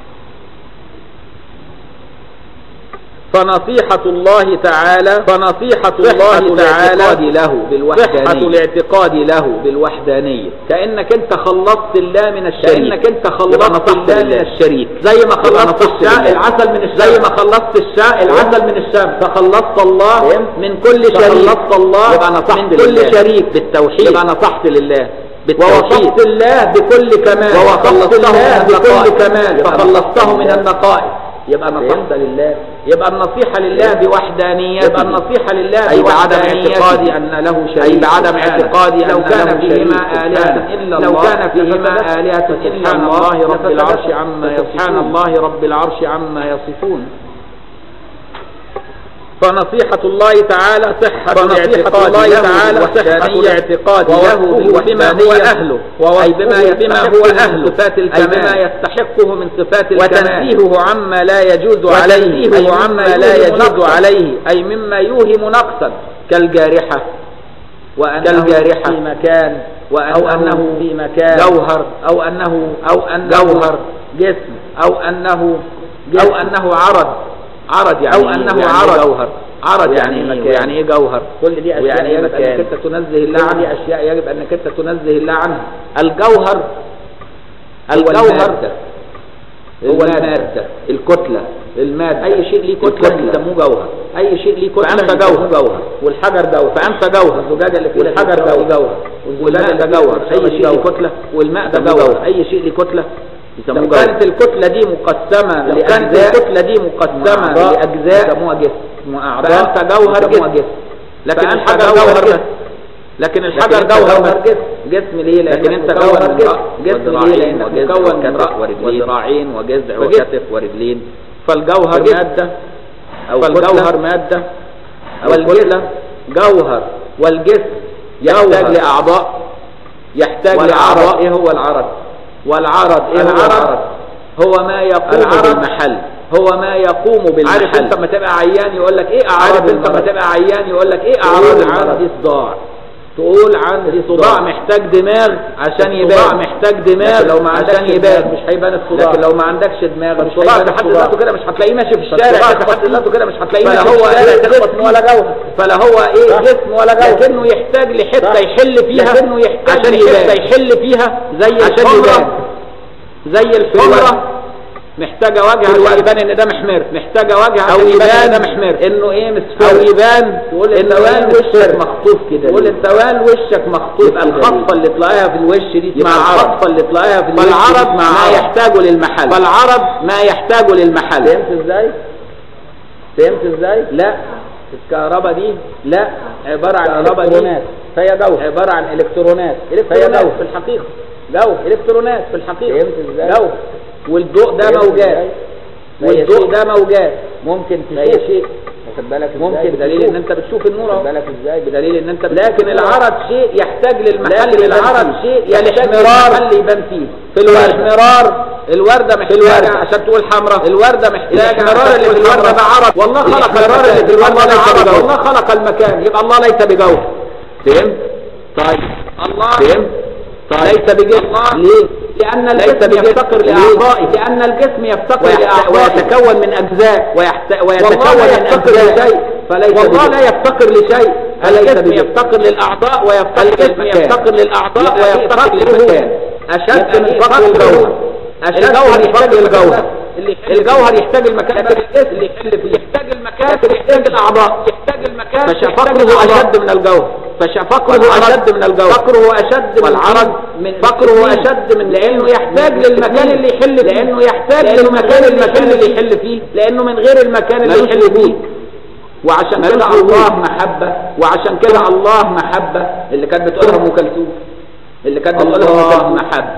فنصيحة الله تعالى فنصيحة الله تعالى الاعتقاد له بالوحدانية. صحة الاعتقاد له بالوحدانية كأنك انت خلصت الله من الشريك كأنك انت يبقى خلصت نصحت الله لله. من الشريك زي ما يبقى خلصت نصحت الشاء لله. العسل من الشاء زي ما خلصت الشاء العسل من الشام فخلصت الله فهمت؟ من كل شريك فخلصت الله يبقى نصحت من كل لله. شريك بالتوحيد يبقى نصحت لله ووصفت الله بكل كمال ووصفت الله بكل كمال فخلصته من النقائص يبقى فهمت؟ نصحت لله يبقى النصيحة لله بوحدانيته يبقى النصيحة لله أي بعدم بوحدانيته. اعتقادي أن له شريك أي بعدم سبحانه. اعتقادي لو أن كان له فيهما شريك آلهة سبحانه. إلا لو الله كان فيهما لفسدتا. آلهة إلا سبحان الله الله رب رب العرش العرش عما عما سبحان يصفون. الله رب العرش عما يصفون فنصيحة الله تعالى صحة فنصيحة الاعتقاد الله له تعالى بالوحدانية. صحة الاعتقاد ووصفه له بما هو بالوحدانية. أهله ووصفه أي بما بما هو هو أهله أهله. صفات أي الكمال بما يستحقه من صفات الكمال وتنزيهه عما لا يجوز عليه وتنزيهه أي عما مما لا يوهم يجوز نقصا. عليه أي مما يوهم نقصا كالجارحة وأنه كالجارحة في مكان أو أنه في مكان جوهر أو أنه أو أنه جوهر. جسم أو أنه جسم. أو أنه عرض عرض يعني أو إيه؟ أنه يعني عرض. إيه جوهر عرض يعني يعني إيه مكان. يعني إيه جوهر كل دي أشياء ويعني يجب مكان. أنك أنت تنزه الله كل دي عنها أشياء يجب أنك أنت تنزه الله عنها الجوهر هو الجوهر المادة. هو المادة. المادة الكتلة المادة أي شيء ليه كتلة الكتلة. يسموه جوهر أي شيء ليه كتلة فأنت يسموه جوهر. جوهر والحجر جوهر فأنت جوهر الزجاجة اللي فيها والحجر الكتلة جوهر جوهر. والماء ده والزجاجة جوهر اللي فيها أي شيء ليه جوهر. كتلة والماء ده يسموه جوهر جوهر. أي شيء ليه كتلة يسموه لو جوهر. كانت الكتلة دي مقسمة لو لو كانت كانت الكتلة دي مقسمة أعضاء لأجزاء يسموها جسم وأعضاء فأنت جوهر يسموها جسم لكن فأنت الحجر جوهر جوهر جسم. بس لكن لكن الحجر أنت جوهر جوهر بس جسم. جسم ليه لأنك لكن أنت مكون جوهر من جسم. رأس جسم ليه وذراعين لأنك وجذع مكون من وكتف رأس ورجلين. وذراعين وجذع فجسم. وكتف ورجلين فالجوهر فجسم. مادة أو فالجوهر كتلة. مادة أو والكتلة جوهر والجسم يحتاج جوهر. لأعضاء يحتاج والعرض لأعضاء إيه هو العرض والعرض ايه هو العرض؟ العرض هو ما يقوم العرض. بالمحل هو ما يقوم بالمحل عارف انت لما تبقى عيان يقول لك ايه أعراض عارف انت لما المرض؟ تبقى عيان يقول لك ايه تقول اعراض عندي عندي صداع تقول عندي صداع صداع. محتاج دماغ عشان الصداع يبان محتاج دماغ لكن لو ما عندكش عشان دماغ يبان مش هيبان الصداع. لكن لو ما عندكش دماغ مش الصداع هيبان بحد الصداع. ذاته كده مش هتلاقيه ماشي في الشارع فالصداع كده بحد ذاته كده مش هتلاقيه فلا ماشي في هو الشارع إيه كده جسم ولا جوهر فلا هو ايه صح. جسم ولا جوهر لكنه يحتاج لحته صح. يحل فيها لكنه يحتاج عشان لحتة يحل فيها زي عشان الحمرة يبان. زي الحمرة محتاجة وجه عشان يبان ان ده محمر محتاجة وجه عشان يبان ان ده محمر انه ايه مصفر او يبان تقول ان التوال وشك وشك مخطوف كده تقول التوال وشك مخطوف يبقى كده. الخطة اللي تلاقيها في الوش دي يبقى اسمها عرب الخطة اللي تلاقيها في الوش دي فالعرب اسمها ما عرب. يحتاج للمحل فالعرب ما يحتاج للمحل فهمت ازاي فهمت ازاي لا الكهرباء دي لا عبارة عن الكهرباء دي الكترونات فهي جوهر عبارة عن الكترونات فهي الكترونات جوهر في الحقيقة جوهر الكترونات في الحقيقة فهمت ازاي جوهر والضوء ده فهمت موجات ازاي؟ فهي والضوء شيء. ده موجات ممكن فهي تشوف شيء واخد بالك ازاي ممكن بدليل ان انت بتشوف النور واخد اهو بالك ازاي بدليل ان انت لكن لكن العرض شيء يحتاج للمحل لكن يبان العرض فيه. شيء يحتاج الاحمرار للمحل يبان فيه في الوردة الاحمرار الوردة محتاجة الوردة. عشان تقول حمراء الوردة محتاجة الاحمرار عشان اللي تقول في الوردة حمراء. ده عرض. والله خلق الاحمرار المكان. اللي في الوردة الله ده عرض. عرض. والله خلق المكان يبقى الله ليس بجوهر فهمت طيب الله فهمت طيب ليس بجسم ليه لأن الجسم بجسم. يفتقر ليه؟ لأعضائه لأن الجسم يفتقر ويحت- لأعضائه ويتكون من أجزاء ويحت... والله ويتكون لا من يفتقر أجزاء لشيء فليس والله بجسم. لا يفتقر لشيء فليس الجسم بجسم. يفتقر للأعضاء ويفتقر الجسم للمكان يفتقر للأعضاء يبقى إيه ويفتقر فقره؟ للمكان أشد يبقى من إيه فقر فقره؟ الجوهر أشد الجوهر من يحتاج فقر الجوهر الجوهر. اللي يحل الجوهر فيه. يحتاج المكان لكن الجسم اللي يحل فيه يحتاج المكان يحتاج الأعضاء يحتاج المكان فشفقره فقره أشد أشد من الجوهر فشفقره والعرض- أشد من الجوهر فقره أشد من والعرض من من فقره السكين. أشد من لأنه يحتاج من للمكان السكين. اللي يحل فيه لأنه يحتاج لأنه للمكان من غير اللي المكان يحل اللي فيه. يحل فيه لأنه من غير المكان اللي ملوش يحل وجود. فيه وعشان ملوش كده وجود. الله محبة وعشان كده الله محبة اللي كانت بتقولها ام كلثوم اللي كانت بتقولها ام الله كلثوم محبة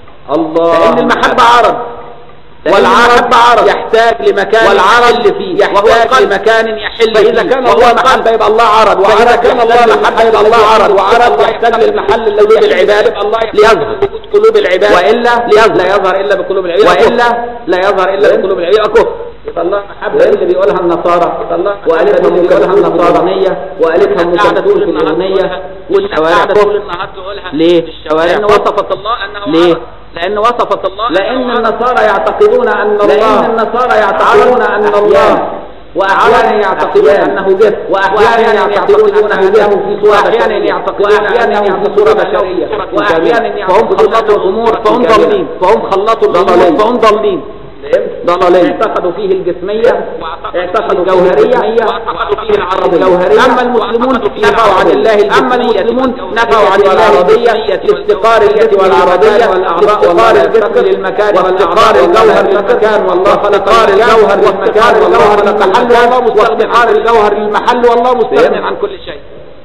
الله لأن المحبة عرض لأن والعرض المحبة عرض. يحتاج لمكان والعرض يحل فيه وهو يحتاج القلب. لمكان يحل فإذا فيه كان وهو الله محبة قلب يبقى الله عرض فإذا وعرض كان الله يحتاج محبة للمحل يبقى الله عرض وعرض الله يحتاج يحتاج للمحل الذي قلوب يحل العباد. فيه الله ليظهر. قلوب العباد وإلا لا يظهر إلا بقلوب العباد وإلا لا يظهر إلا بقلوب العباد يبقى كفر يبقى الله محبة اللي بيقولها النصارى يبقى الله وقالتها اللي ام بيقولها كلثوم في النصارى الأغنية وقالتها ام قاعدة كلثوم طول في النهار الأغنية تقولها والشوارع قاعدة طول كفر النهار تقولها ليه؟ في الشوارع لأن وصفت الله أنه ليه؟ عرض. لأن وصفت الله لأن أنه عرض. النصارى يعتقدون أن الله لأن النصارى يعتقدون أن الله وأحيانا يعتقدون أنه جسم وأحيانا يعتقدون أنه جسم في صورة وأحيانا يعتقدون أنه في صورة بشرية وأحيانا فهم خلطوا الأمور فهم ضالين فهم خلطوا الأمور فهم ضالين ضلالين اعتقدوا فيه الجسمية اعتقدوا الجوهرية واعتقدوا فيه العرضية الجوهرية أما المسلمون نفوا عن الله أما المسلمون نفوا عن الله العرضية لافتقار الجسم والعرضية والأعضاء لافتقار الجسم للمكان وافتقار الجوهر للمكان والله افتقار الجوهر للمكان والله خلق المكان وافتقار الجوهر للمحل والله مستغني عن كل شيء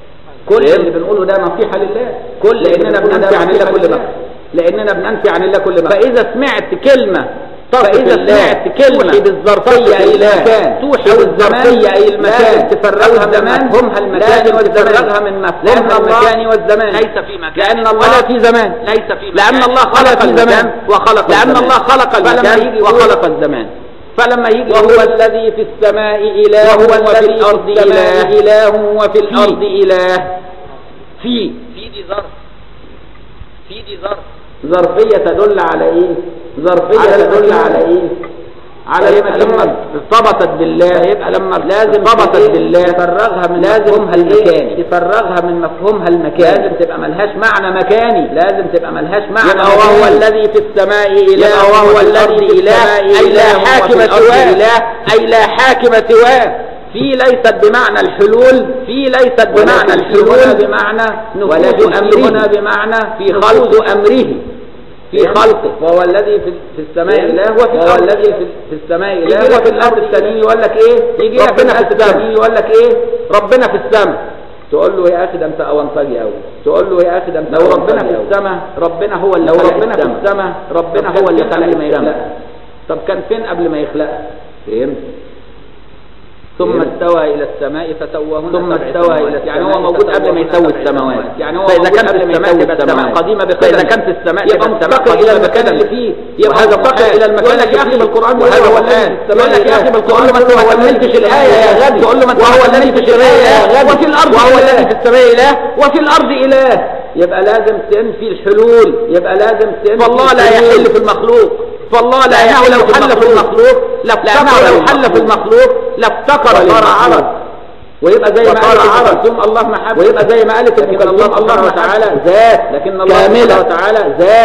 كل اللي بنقوله ده نصيحة لله كل لأننا بننفي عن الله كل ما لأننا بننفي عن الله كل ما فإذا سمعت كلمة فإذا سمعت كلمة توحي بالظرفية أي المكان توحي بالظرفية أي المكان تفرغها من مفهومها المكاني والزمان من مفهومها المكاني والزمان ليس في مكان لأن الله ولا في زمان ليس في لأن الله خلق الزمان وخلق لأن الله خلق المكان وخلق الزمان فلما يجي وهو الذي في السماء إله وهو وفي الأرض إله إله وفي الأرض إله في في دي ظرف في دي ظرف ظرفية تدل على ايه ظرفية تدل على ايه على يبقى لما ارتبطت بالله يبقى لما لازم ارتبطت بالله تفرغها من مفهومها المكاني تفرغها من مفهومها المكاني لازم تبقى ملهاش معنى مكاني لازم تبقى ملهاش معنى يبقى وهو الذي في السماء اله وهو الذي اله اي لا حاكم سواه اله اي لا حاكم سواه في ليست بمعنى الحلول في ليست بمعنى الحلول بمعنى نفوذ امره بمعنى في خلق امره في خلقه وهو الذي في, في السماء اله وفي وهو الذي في, في السماء اله وفي الارض الثاني يقول لك ايه يجي ربنا في السماء يقول لك ايه ربنا في السماء تقول له يا اخي ده انت اونطجي قوي تقول له يا اخي ده انت لو ربنا في السماء ربنا هو اللي لو ربنا في السماء ربنا هو اللي خلق ما يخلق طب كان فين قبل ما يخلق فهمت ثم استوى الى السماء فسواهن ثم استوى الى يعني هو موجود قبل ما يسوي السماوات يعني هو فاذا كان في السماء تبقى السماء قديمه بقدم فاذا كان في السماء يبقى مفتقر الى المكان اللي فيه يبقى هذا مفتقر الى المكان اللي فيه بالقران وهذا هو الان يقول لك يا اخي بالقران ما انت ما كملتش الايه يا غبي تقول له ما انت وهو الذي في السماء يا غبي وفي الارض وهو الذي في السماء اله وفي الارض اله يبقى لازم تنفي الحلول يبقى لازم تنفي فالله لا يحل في المخلوق فالله لا يحل لو حل في المخلوق لافتقر لو حل في المخلوق لافتقر صار عرض ويبقى زي ما قال عرض الله محبة ويبقى زي ما قالت ام كلثوم الله تعالى ذات لكن الله تعالى ذات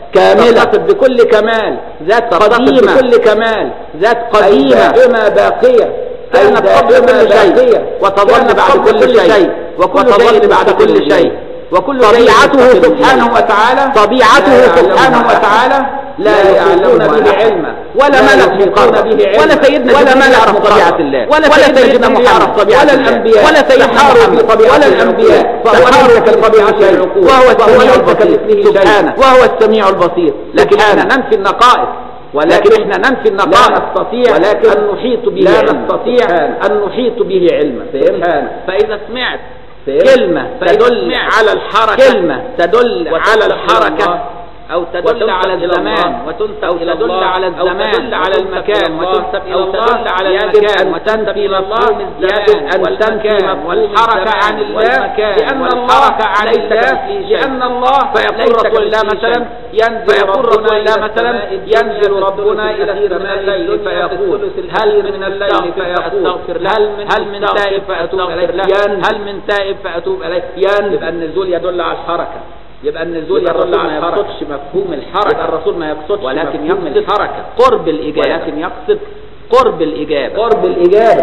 كاملة تتصف بكل كمال ذات تتصف قديمة بكل كمال ذات أي قديمة دائمة باقية كانت أي قبل دائمة كل شيء باقية. وتظل كانت بعد قبل كل شيء وكل وتظل شيء بعد بعد كل شيء وكل شيء طبيعته متصل سبحانه به. وتعالى طبيعته لا سبحانه يعلمها وتعالى لا لا يعلمون يحيطون به به علما ولا لا ملك يحيطون مقرب به علما ولا سيدنا ولا جبريل ملك يعرف مقرب طبيعة الله ولا ولا سيدنا سيدنا جبريل محمد يعرف طبيعة ولا الله الأنبياء ولا سيدنا تحاروا محمد في طبيعة ولا العقول. الأنبياء فهو تحاروا ليس في طبيعة كمثله العقول وهو السميع ليس البصير كمثله شيء. سبحانه وهو السميع البصير لكن سبحانه. احنا ننفي النقائص ولكن لكن احنا ننفي لا النقائص نستطيع ولكن أن نحيط به لا علما. نستطيع سبحانه. أن نحيط به علما سبحانه. فإذا سمعت فهمت؟ كلمة فإذا تدل سمعت على الحركة كلمة تدل وتنسب على إلى الحركة الله أو تدل وتنسب على إلى الزمان الله وتنسب أو إلى تدل الله على أو الزمان تدل على وتنسب المكان إلى الله وتنسب إلى أو الله تدل على يجب المكان أن وتنفي تنفي مفهوم مفهوم الزمان الزمان أن تنفي والمكان مفهوم والحركة الزمان عن الله والمكان لأن الله والحركة عن ليس الله كمثله شيء. لأن الله فيقول ليس رسول الله كمثله مثلا شيء. ينزل فيقول ربنا رسول الله إلى مثلا السماء الدنيا ينزل في ربنا الثلث إلى الأخير السماء من الليل الدنيا في فيقول الثلث هل الأخير من من الليل الليل فيقول فيستغفر له. هل من هل من تائب فأتوب إليه ين هل من تائب فأتوب إليه ين يبقى النزول يدل على الحركة يبقى النزول يبقى يدل الرسول على ما الحركة يقصدش مفهوم الحركة يبقى الرسول ما يقصدش ولكن مفهوم يقصد الحركة قرب الإجابة ولكن يقصد قرب الإجابة قرب الإجابة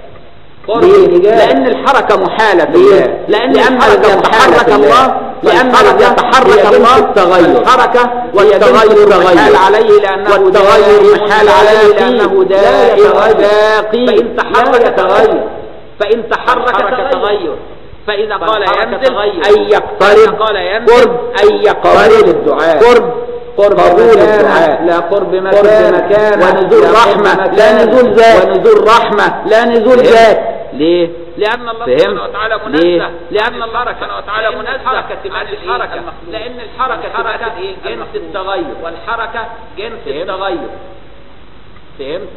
قرب ليه؟ الإجابة لأن الحركة محالة ليه؟ بالله لأن لأن الحركة الذي يتحرك محالة الله بالله. لأن والحركة الذي يتحرك هي الله جنس التغير. الحركة والتغير محال عليه لأنه والتغير دائم محال عليه باقي. لأنه لا دائم يتغير. باقي فإن تحرك لا يتغير فإن تحرك الحركة تغير فإذا قال فالحركة ينزل تغير. أي يقترب قال ينزل قرب أي يقترب الدعاء. قرب قرب قبول مكان. الدعاء. لا قرب مكان قرب مكان. ونزول لا قرب رحمة مكان. لا نزول ذات ونزول رحمة. لا نزول فهمت؟ ذات ليه؟ لأن الله فهمت؟ سبحانه وتعالى ليه؟ منزه لأن الله سبحانه وتعالى منزه عن الحركة لأن الحركة حركة جنس التغير والحركة جنس التغير فهمت؟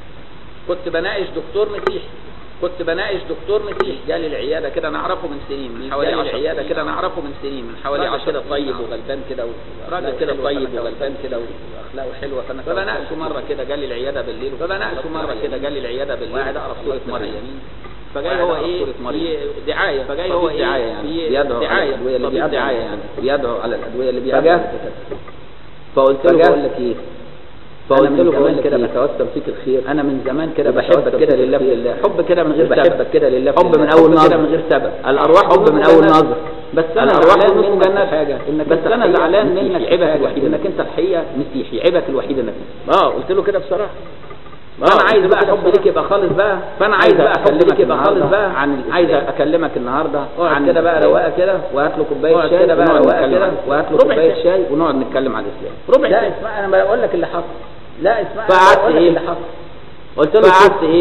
كنت بناقش دكتور مسيحي كنت بناقش دكتور مسيحي جالي العياده كده نعرفه من سنين من حوالي 10 العياده كده نعرفه من سنين من حوالي 10 طيب وغلبان كده راجل كده طيب وغلبان كده واخلاقه حلوه فانا فبناقشه مره كده جالي العياده بالليل فبناقشه مره كده جالي العياده بالليل وقاعد اقرا سوره مريم فجاي هو ايه ي- دعايه فجاي هو ايه دعاية يعني ي- بيدعو على دعايه الأدوية اللي طبيب بيدعو دعايه يعني يعني بيدعو على الأدوية اللي فجاء بيدعو فقلت له فجاء بقول لك إيه فقلت أنا من له بقول زمان لك كده إيه؟ بتوسم فيك الخير انا من زمان كده وبحبك بحبك كده كده لله لله في في الله. الله حب كده من غير سبب بحبك كده لله في حب الله. من اول حب كده نظر من غير سبب. الارواح حب من اول نظر بس انا الأرواح زعلان حب منك من حاجه إنك بس أنت انا الحقيقة زعلان مسيحي. منك عيبك حاجة، الوحيد انك انت الحقيقه مسيحي عيبك الوحيد انك اه قلت له كده بصراحة فانا عايز بقى كده حب بصراحة. ليك يبقى خالص بقى فانا عايز بقى حب ليك يبقى خالص بقى عن عايز اكلمك النهارده عن كده بقى رواقه كده وهات له كوبايه اقعد شاي كده بقى ونقعد رواقه نتكلم كده عن وهات له ربع كوبايه ساعة. شاي ونقعد نتكلم عن الاسلام ربع لا ساعة. اسمع انا بقول لك اللي حصل لا اسمع أنا فقعدت بقول لك إيه؟ اللي حصل قلت له فقعدت شوف ايه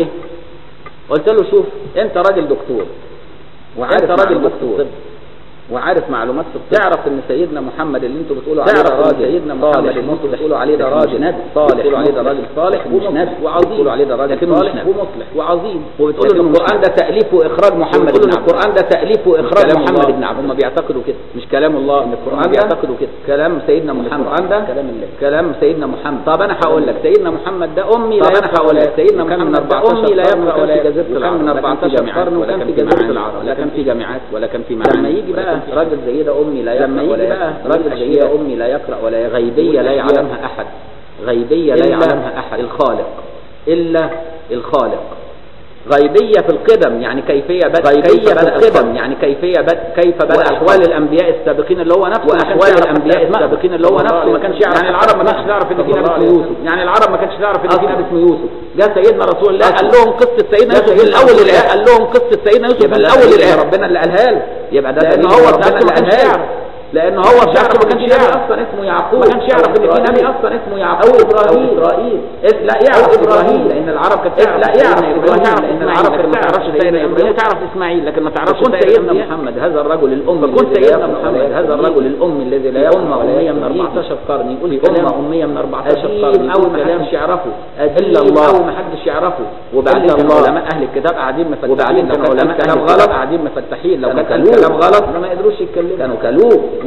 قلت له شوف انت راجل دكتور وعارف انت راجل معلومات في دكتور الطب. وعارف معلومات في الطب تعرف ان سيدنا محمد اللي انتوا بتقولوا عليه تعرف ده إن راجل سيدنا محمد محمد اللي انتوا مصلح. بتقولوا عليه ده لكن راجل مش نبي. صالح بتقولوا عليه ده مصلح. راجل صالح لكن مش ومصلح. نبي وعظيم بتقولوا عليه ده راجل لكن مش صالح نبي. ومصلح وعظيم وبتقولوا لكن إن القران ده تاليف واخراج محمد وبتقولوا بن إن عبد القرآن ده تأليف وإخراج كلام محمد الله. بن عبد هم بيعتقدوا كده مش كلام الله ان القران هم ده بيعتقدوا كده كلام سيدنا إن محمد القرآن ده كلام الله كلام سيدنا محمد طب انا هقول لك سيدنا محمد ده امي طب لا انا يقرأ هقول ولا لك سيدنا وكان من محمد ده 14 امي لا قرن يقرا وكان ولا في جزيرة وكان العرب من لا كان في 14 جامعات قرن ولا وكان كان في في جزيرة معاهد العرب ولا كان في جامعات ولا كان في معاهد لما يجي ولا بقى كان في راجل زي ده امي لا لما يقرا يجي ولا بقى يكتب. راجل زي ده امي لا يقرا ولا يكتب. غيبيه لا والأشياء. يعلمها احد غيبيه لا إلا يعلمها احد الخالق الا الخالق غيبية في القدم يعني كيفية بدء غيبية كيف في بدأ القدم القدم يعني كيفية بدء كيف بدأ وأحوال أحوال الأنبياء السابقين اللي هو نفسه ما كانش وأحوال يعرف الأنبياء أسمائهم. السابقين اللي هو نفسه ما كانش يعرف يعني العرب ما كانش أسمائهم. تعرف إن في صلى نبي الله اسمه عليه يوسف وسلم. يعني العرب ما كانش تعرف إن في أصلاً. نبي اسمه يوسف جاء سيدنا رسول الله قال لهم قصة سيدنا ده يوسف من سيدنا أول رسول الآية الله. قال لهم قصة سيدنا يوسف يبقى من ده أول دليل الآية ربنا اللي قالها له يبقى ده لأن دليل هو ربنا بنفسه اللي ما كانش قالها له. يعرف. لأن هو بنفسه بنفسه ما كانش كانش يعرف يعرف. أصلا اسمه يعقوب ما كانش يعرف إن في نبي أصلا اسمه أو إبراهيم. أو إسرائيل لا يعرف أو إبراهيم لأن العرب كانت تعرف لا يعرف سيدنا إبراهيم تعرف لأن إسماعيل، العرب لكن كانت ما تعرف تعرفش سيدنا سيدنا إبراهيم إبراهيم. تعرف إسماعيل لكن ما تعرفش فكنت سيدنا سيدنا محمد هذا الرجل الأمي فكنت الذي لا سيدنا يقرأ محمد ولا هذا يكتب. الرجل الأمي الذي لا في يقرأ أمة ولا أمية من يكتب. 14 قرن يقول في كلام أمة أمية من 14 قديم قرن أوي يقول ما كلام حدش يعرفه إلا قديم الله. أوي ما حدش يعرفه وبعدين إلا كان الله. علماء أهل الكتاب قاعدين مفتحين وبعدين لو كان كان علماء كلام أهل غلط الكتاب قاعدين مفتحين لو كانوا كان كلوه. كلام غلط ما يقدروش يتكلموا كانوا كلوه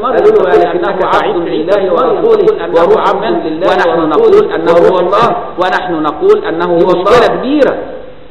قالوا له انه عبد لله ورسوله وروح منه ونحن نقول انه هو الله ونحن نقول انه هو مشكله كبيره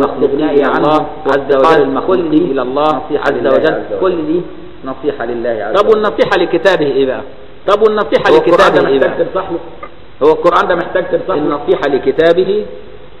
المخلوقين إلى الله عز وجل المخلوقين إلى الله عز وجل كل دي نصيحة لله عز طب وجل والنصيحة لكتابه إيه بقى طب والنصيحة هو القرآن ده لكتابه إيه محتاج بقى تنصح له هو القرآن ده محتاج تنصح له النصيحة لكتابه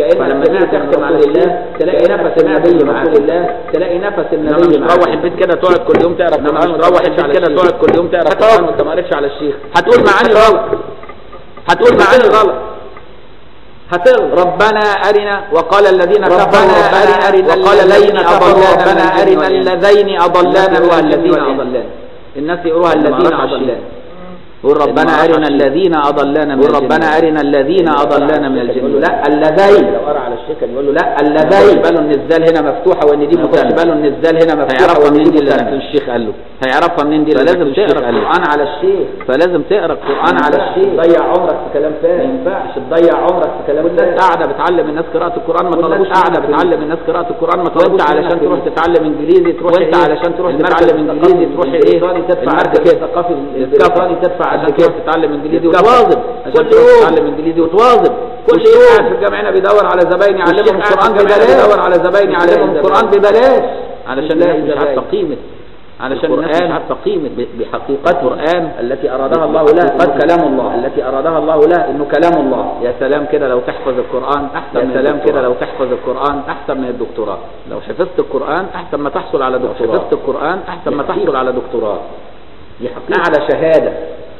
فلما تيجي تختم على الله تلاقي نفس النبي مع الله تلاقي نفس انما النبي مش مع تروح البيت كده تقعد كل يوم تقرا إنما قران مش وتروح تروح البيت على كده الشيخ. تقعد كل يوم تقرا هتقعد. قران وانت ما قريتش على الشيخ هتقول معاني غلط هتقول معاني غلط هتغلط ربنا أرنا وقال الذين ربنا كفروا أرنا وقال الذين كفروا ربنا أرنا الذين أضلانا من الذين الجن والإنس. أضلانا الناس يقولوها اللي ما الذين عرفش أضلانا الشيء. قول ربنا اللي ما أرنا عرفش الذين أضلانا من قول الجن ربنا أرنا الذين أضلانا من الجن يقول له لا لا اللذين لو قرأ على الشيخ كان يقول له لا ما اللذين ياخدش باله ان الزال هنا مفتوحه وان دي ما ياخدش مثنى باله ان الزال هنا مفتوحة هيعرفها وان منين دي دي اللي مثنى. الشيخ قال له هيعرفها منين دي اللي فلازم الشيخ تقرا قال له القرآن على الشيخ فلازم تقرا القرآن على الشيخ تضيع عمرك في كلام ما فارغ ينفعش تضيع عمرك في كلام والناس فارغ قاعده بتعلم الناس قراءه القران ما والناس طلبوش قاعدة قاعده بتعلم الناس قراءه القران ما طلبوش طلبوش علشان منك تروح فلوس. تتعلم انجليزي تروح وانت إيه؟ علشان تروح المركز تتعلم الانجليزي انجليزي تروح تروح ايه تدفع المركز قد كده الثقافي البريطاني تدفع عشان قد تروح كده تتعلم انجليزي الثقافي. وتواظب عشان كل تروح يوم. تتعلم انجليزي وتواظب كل والشيخ يوم قاعد في الجامع هنا بيدور على زباين يعلمهم والشيخ القرآن قاعد في الجامع ببلاش بيدور على زباين يعلمهم زباين. القرآن ببلاش علشان لا الناس مش زباين. عارفه قيمه علشان الناس مش عارفه قيمه ب- بحقيقه القران التي أرادها الله لها قد كلام الله التي أرادها الله لها إنه كلام الله يا سلام كده لو تحفظ القرآن أحسن يا من سلام الدكتوراه. كده لو تحفظ القرآن أحسن من الدكتوراه لو حفظت القرآن أحسن ما تحصل على دكتوراه حفظت القرآن أحسن ما تحصل على دكتوراه دي حقيقة أعلى شهادة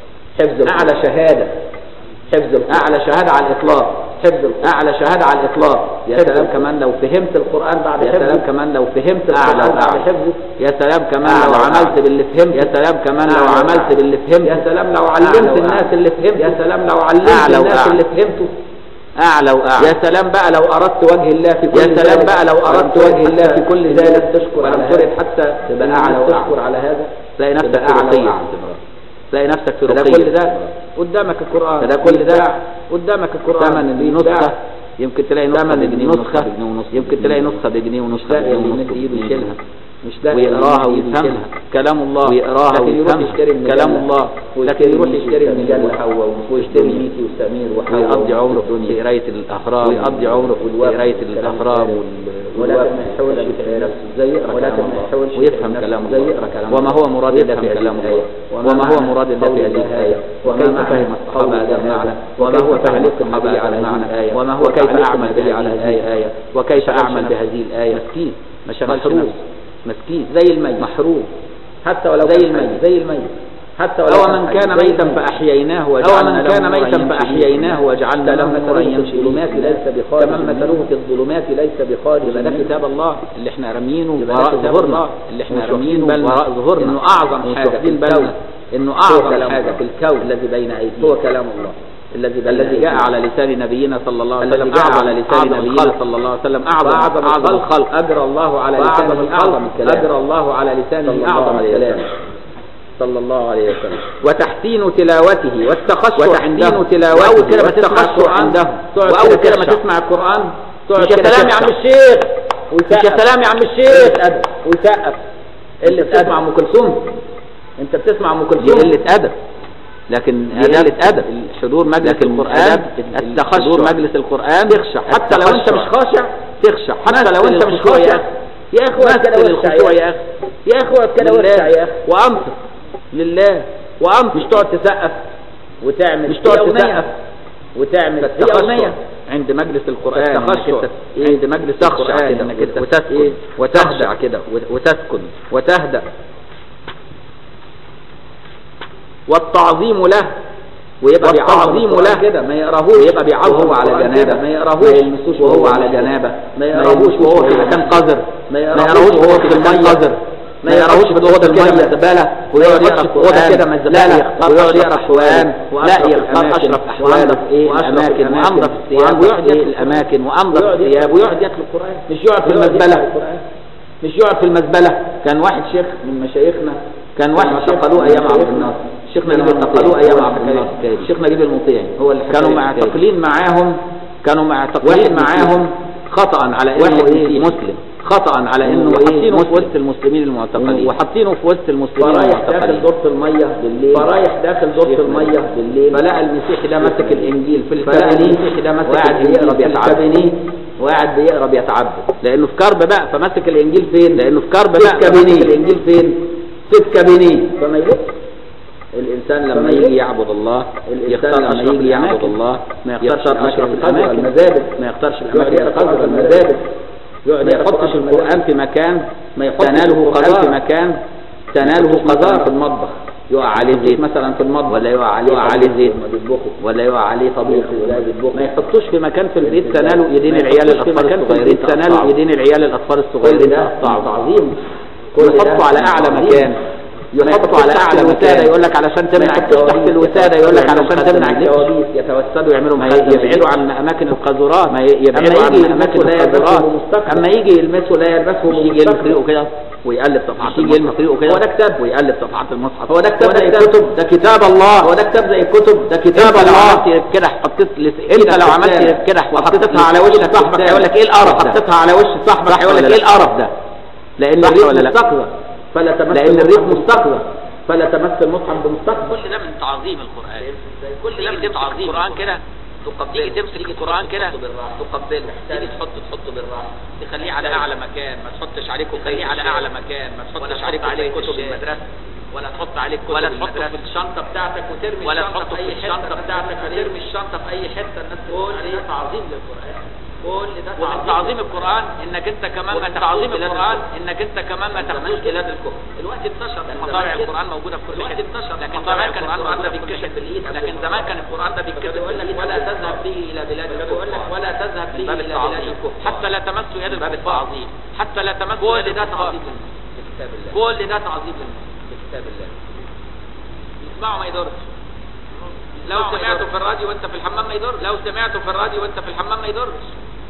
حفظ أعلى شهادة حفظ أعلى شهادة على الإطلاق حفظ أعلى شهادة على الإطلاق يا حفظ سلام كمان لو فهمت القرآن بعد يا حفظه سلام كمان لو فهمت أعلى القرآن بعد أعلى حفظه يا سلام كمان أعلى لو وأعلى. عملت باللي فهمت يا سلام كمان لو أعلى عملت وأعلى. باللي فهمت يا سلام لو علمت علمت الناس الناس اللي فهمت يا سلام لو علمت أعلى الناس وأعلى. اللي فهمته أعلى وأعلى يا سلام بقى لو أردت وجه الله في كل يا سلام ذلك. بقى لو أردت وجه الله في كل الناس ذلك. تشكر ولم على ترد هذا. حتى تبقى الناس أعلى تشكر تشكر على هذا تلاقي نفسك تبقى في أعلى رقية وأعلى. تلاقي نفسك في فده رقية كل ده قدامك القرآن فده كل ده بيتباع. قدامك القرآن ثمن النسخة بيتباع. يمكن تلاقي نسخة ثمن بجنيه النسخة ونسخة بجنيه ونص. يمكن تلاقي نسخة بجنيه ونسخة لا بجنيه يمد ونص ايده يشيلها مش ده ويقراها يمد ايده ويفهمها كلام الله ويقراها لكن يروح ويفهمها. يشتري من كلام الله لكن يروح يشتري من مجلة وحواء ويشتري ميكي وسمير وحواء ويقضي عمره في والدنيا. قراية الأهرام ويقضي عمره في في الوقت قراية والكلام الأهرام الفارغ. وال- ولكن والوقت ما يحاولش يتعب نفسه ازاي يقرا ولكن كلام ما الله يحاولش ويفهم يتعب كلام نفسه الله ازاي يقرا كلام وما هو مراد يفهم كلام الله وما هو مراد الله في هذه الآية وكيف فهم الصحابة هذا المعنى وما هو فهم الصحابة هذا المعنى وما هو كيف أعمل به على هذه الآية وكيف أعمل بهذه الآية مسكين ما شغلش محروم. نفسه مسكين زي الميت محروم حتى ولو زي كان حي. الميت. زي الميت حتى ولو أو كان من حي. كان زي ميتا الميت. فأحييناه أو وجعلنا من له كان نورا ميتا يمشي به. فأحييناه وجعلنا له كمن نورا مثله في يمشي به. الظلمات ليس بخارج كمن منه. مثله في الظلمات ليس بخارج يبقى ده منه. كتاب الله اللي احنا رامينه يبقى ده وراء كتاب ظهورنا الله اللي احنا مش واخدين رامينه بالنا وراء ظهورنا إنه أعظم مش حاجة في واخدين الكون. بالنا انه هو اعظم كلام حاجه الله. في الكون الذي بين أيدينا هو كلام الله الذي بين الذي جاء أيدينا. على لسان نبينا صلى الله عليه الذي وسلم جاء أعظم- على لسان أعظم نبينا الخلق صلى الله عليه وسلم اعظم وأعظم اعظم الخلق أجرى الله على وأعظم لسانه الخلق أعظم الكلام أجرى الله على صلى لسانه الله أعظم عليه الكلام وسلم. صلى الله عليه وسلم وتحسين تلاوته والتخشع وتحسين عنده تلاوته وأول كده ما تسمع والتخشع القرآن عنده. تقعد وأول كده كده ما تخشع. تسمع القرآن تقعد مش يا كده سلام يا تخشع. عم الشيخ ويسقف. مش يا سلام يا عم الشيخ قلة أدب ويسقف اللي قلة بتسمع أدب أم كلثوم أنت بتسمع أم دي كلثوم قلة أدب لكن دي قلة قلة أدب حضور مجلس لكن القرآن الأدب- التخشع حضور مجلس القرآن تخشع حتى لو أنت مش خاشع تخشع حتى لو مثل أنت مش الخشوع يا خاشع أخي. يا أخي وقت كده مثل وسع الخشوع يا يا أخي أخي يا أخي وقت كده وسع يا أخي وأنصت لله وأنصت مش تقعد تسقف وتعمل مش تقعد هي أغنية. تسقف وتعمل هي التخشع أغنية عند مجلس القرآن التخشع. إنك أنت- إيه؟ عند مجلس تخشع القرآن كده انك انت وت- وتسكن إيه؟ وتهدأ تخشع كده وتسكن وتهدأ والتعظيم له ويبقى بيعظم والتعظيم القرآن له كده ما يقراهوش ويبقى بيعظم وهو على القرآن جنابه كده. ما يقراهوش ما يلمسوش وهو وهو على على جنابه ما يقراهوش يقراهوش وهو في مكان قذر ما يقراهوش وهو في مكان قذر ما يقراهوش في اوضه الميه زباله ويقعد يقرا في القرآن كده مزبله ويقعد يقرا القرآن لا يختار يختار اشرف احوال وانضف ايه واشرف الاماكن الاماكن وانضف الثياب ويقعد ايه ياكل الاماكن وانضف ويقعد الثياب ياكل- ويقعد ياكل القران مش يقعد في ويقعد المزبله يقرأ القرآن. مش يقعد في المزبله كان واحد شيخ من مشايخنا كان واحد شيخ اعتقلوه ايام عبد الناصر شيخ نجيب اعتقلوه ايام عبد الناصر شيخ نجيب المطيعي هو اللي حكى كانوا لي معتقلين معاهم كانوا معتقلين واحد معاهم خطأ على انه واحد ايه مسيحي. مسلم خطأ على انه إيه؟ حاطينه في مسلم. وسط المسلمين المعتقلين وحاطينه في وسط المسلمين فرايح داخل المعتقلين دورة المية بالليل فرايح داخل دورة شيخنا. المية بالليل فلقى المسيحي ده ماسك الانجيل في فلقى الكابينيه المسيحي ده ماسك وقاعد الإنجيل يقرا في بيتعبد الكابينيه وقاعد بيقرا بيتعبد لانه في كرب بقى فماسك الانجيل فين لانه في كرب في بقى الكابينيه فماسك الانجيل فين في الكابينيه فما يجيش الانسان لما لما يجي يجي يعبد الله الإنسان يختار لما اشرف يجي يعبد الاماكن الله ما يختارش يختار اشرف أشرف الأماكن. الاماكن المزابل. ما يختارش يقعد الاماكن يقرا القذرة قذر المزابل المزابل يقعد ما يقرا يحطش قذر القرآن المزابل. في مكان ما يحطش تناله القرآن قذارة في مكان تناله قذارة في قذارة المطبخ يقع عليه زيت مثلا في المطبخ ولا يقع عليه يقع عليه زيت ولا يقع عليه طبيخ ما يحطوش في مكان في البيت تنالوا ايدين العيال الاطفال الصغيرين تنالوا ايدين العيال الاطفال الصغيرين تقطعوا تعظيم يحطوا على اعلى مكان يحطوا على اعلى وساده يقول لك علشان تمنع تحت الوساده يقول لك علشان تمنع الكوابيس يتوسدوا يعملوا ما يبعدوا عن اماكن القاذورات ما يبعدوا عن اماكن القاذورات اما يجي يلمسوا لا يلبسوا يجي يلمسوا كده ويقلب صفحات يجي يلمس كده هو ده كتاب ويقلب صفحات المصحف هو ده كتاب زي كتب ده كتاب الله هو ده كتاب زي كتب ده كتاب الله كده حطيت انت لو عملت كده وحطيتها على وش صاحبك هيقول لك ايه القرف ده حطيتها على وش صاحبك هيقول لك ايه القرف ده لان الريح مستقذر فلا تمس لان الريح مستقذر فلا تمس المصحف بمستقبل كل ده من تعظيم القرآن كل ده من تعظيم القرآن كده تقبله تيجي تمسك القرآن كده تقبله تيجي تحط تحطه بالراحة تخليه على أعلى مكان ما تحطش عليه تخليه على أعلى مكان ما تحطش عليه عليه كتب المدرسة ولا تحط عليه كتب ولا تحطه في الشنطة بتاعتك وترمي ولا تحطه في الشنطة بتاعتك وترمي الشنطة في أي حتة الناس تقول عليه تعظيم للقرآن كل ده ومن تعظيم القرآن انك انت كمان ما تعظيم القرآن انك انت كمان ما تاخدوش بلاد الكفر الوقت انتشر مطالع القرآن موجودة في كل حتة انتشر لكن زمان كان القرآن ده بيتكتب بالايد لكن زمان كان القرآن ده بيتكتب بالايد ولا تذهب فيه الى بلاد الكفر ولا تذهب فيه الى بلاد الكفر حتى لا تمسوا يد الكفار عظيم حتى لا تمسوا كل ده تعظيم كل ده تعظيم كتاب الله اسمعوا ما يضرش لو سمعته في الراديو وانت في الحمام ما يضرش لو سمعته في الراديو وانت في الحمام ما يضرش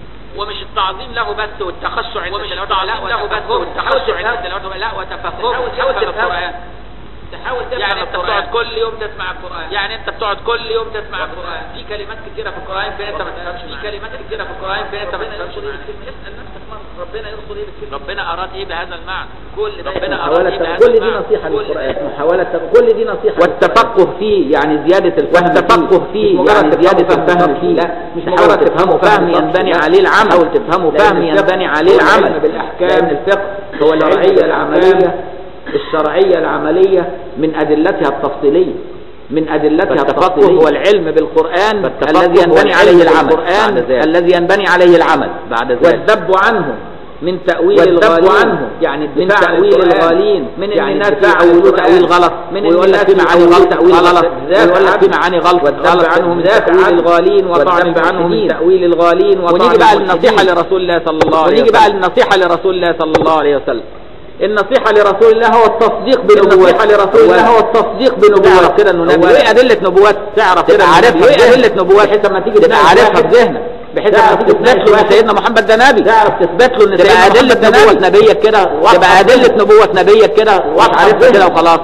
ومش التعظيم له بس والتخشع عند ومش التعظيم له بس والتخشع عند التلاوة لا وتفهمه تحاول تفهم القرآن تحاول تفهم يعني انت بتقعد كل يوم تسمع القرآن يعني انت بتقعد كل يوم تسمع القرآن في كلمات كثيرة في القرآن فين انت ما تفهمش في كلمات كثيرة في القرآن فين انت ما تفهمش اسأل نفسك مرة ربنا يقصد ايه بالكلمة ربنا اراد ايه بهذا المعنى كل ده ربنا اراد ايه بهذا كل دي نصيحة للقرآن محاولة كل دي نصيحة والتفقه فيه يعني زيادة الفهم والتفقه فيه يعني زيادة الفهم فيه لا مش محاولة تفهمه فهم ينبني عليه العمل حاول تفهمه فهم ينبني عليه العمل بالأحكام الفقه هو الشرعية العملية الشرعية العملية من أدلتها التفصيلية من أدلتها التفقه هو العلم بالقرآن الذي ينبني عليه العمل الذي ينبني عليه العمل بعد ذلك والذب عنه من تأويل الغالين عنه يعني من تأويل الغالين من يعني الناس يأولوا تأويل غلط من ويقول لك في معاني غلط تأويل غلط ويقول لك في معاني غلط والذب عنه من تأويل الغالين وطعن عنه من تأويل الغالين ونيجي بقى للنصيحة لرسول الله صلى الله عليه وسلم ونيجي بقى للنصيحة لرسول الله صلى الله عليه وسلم النصيحة لرسول الله هو التصديق بنبوات النصيحة لرسول الله هو التصديق بنبوات كده انه نبي ايه ادلة نبوات تعرف كده عارفها ايه ادلة نبوات بحيث لما تيجي تبقى عارفها في ذهنك بحيث لما تيجي تثبت له ان سيدنا محمد ده نبي تعرف تثبت له ان تبقى ادلة نبوة نبيك كده تبقى ادلة نبوة نبيك كده عارفها كده وخلاص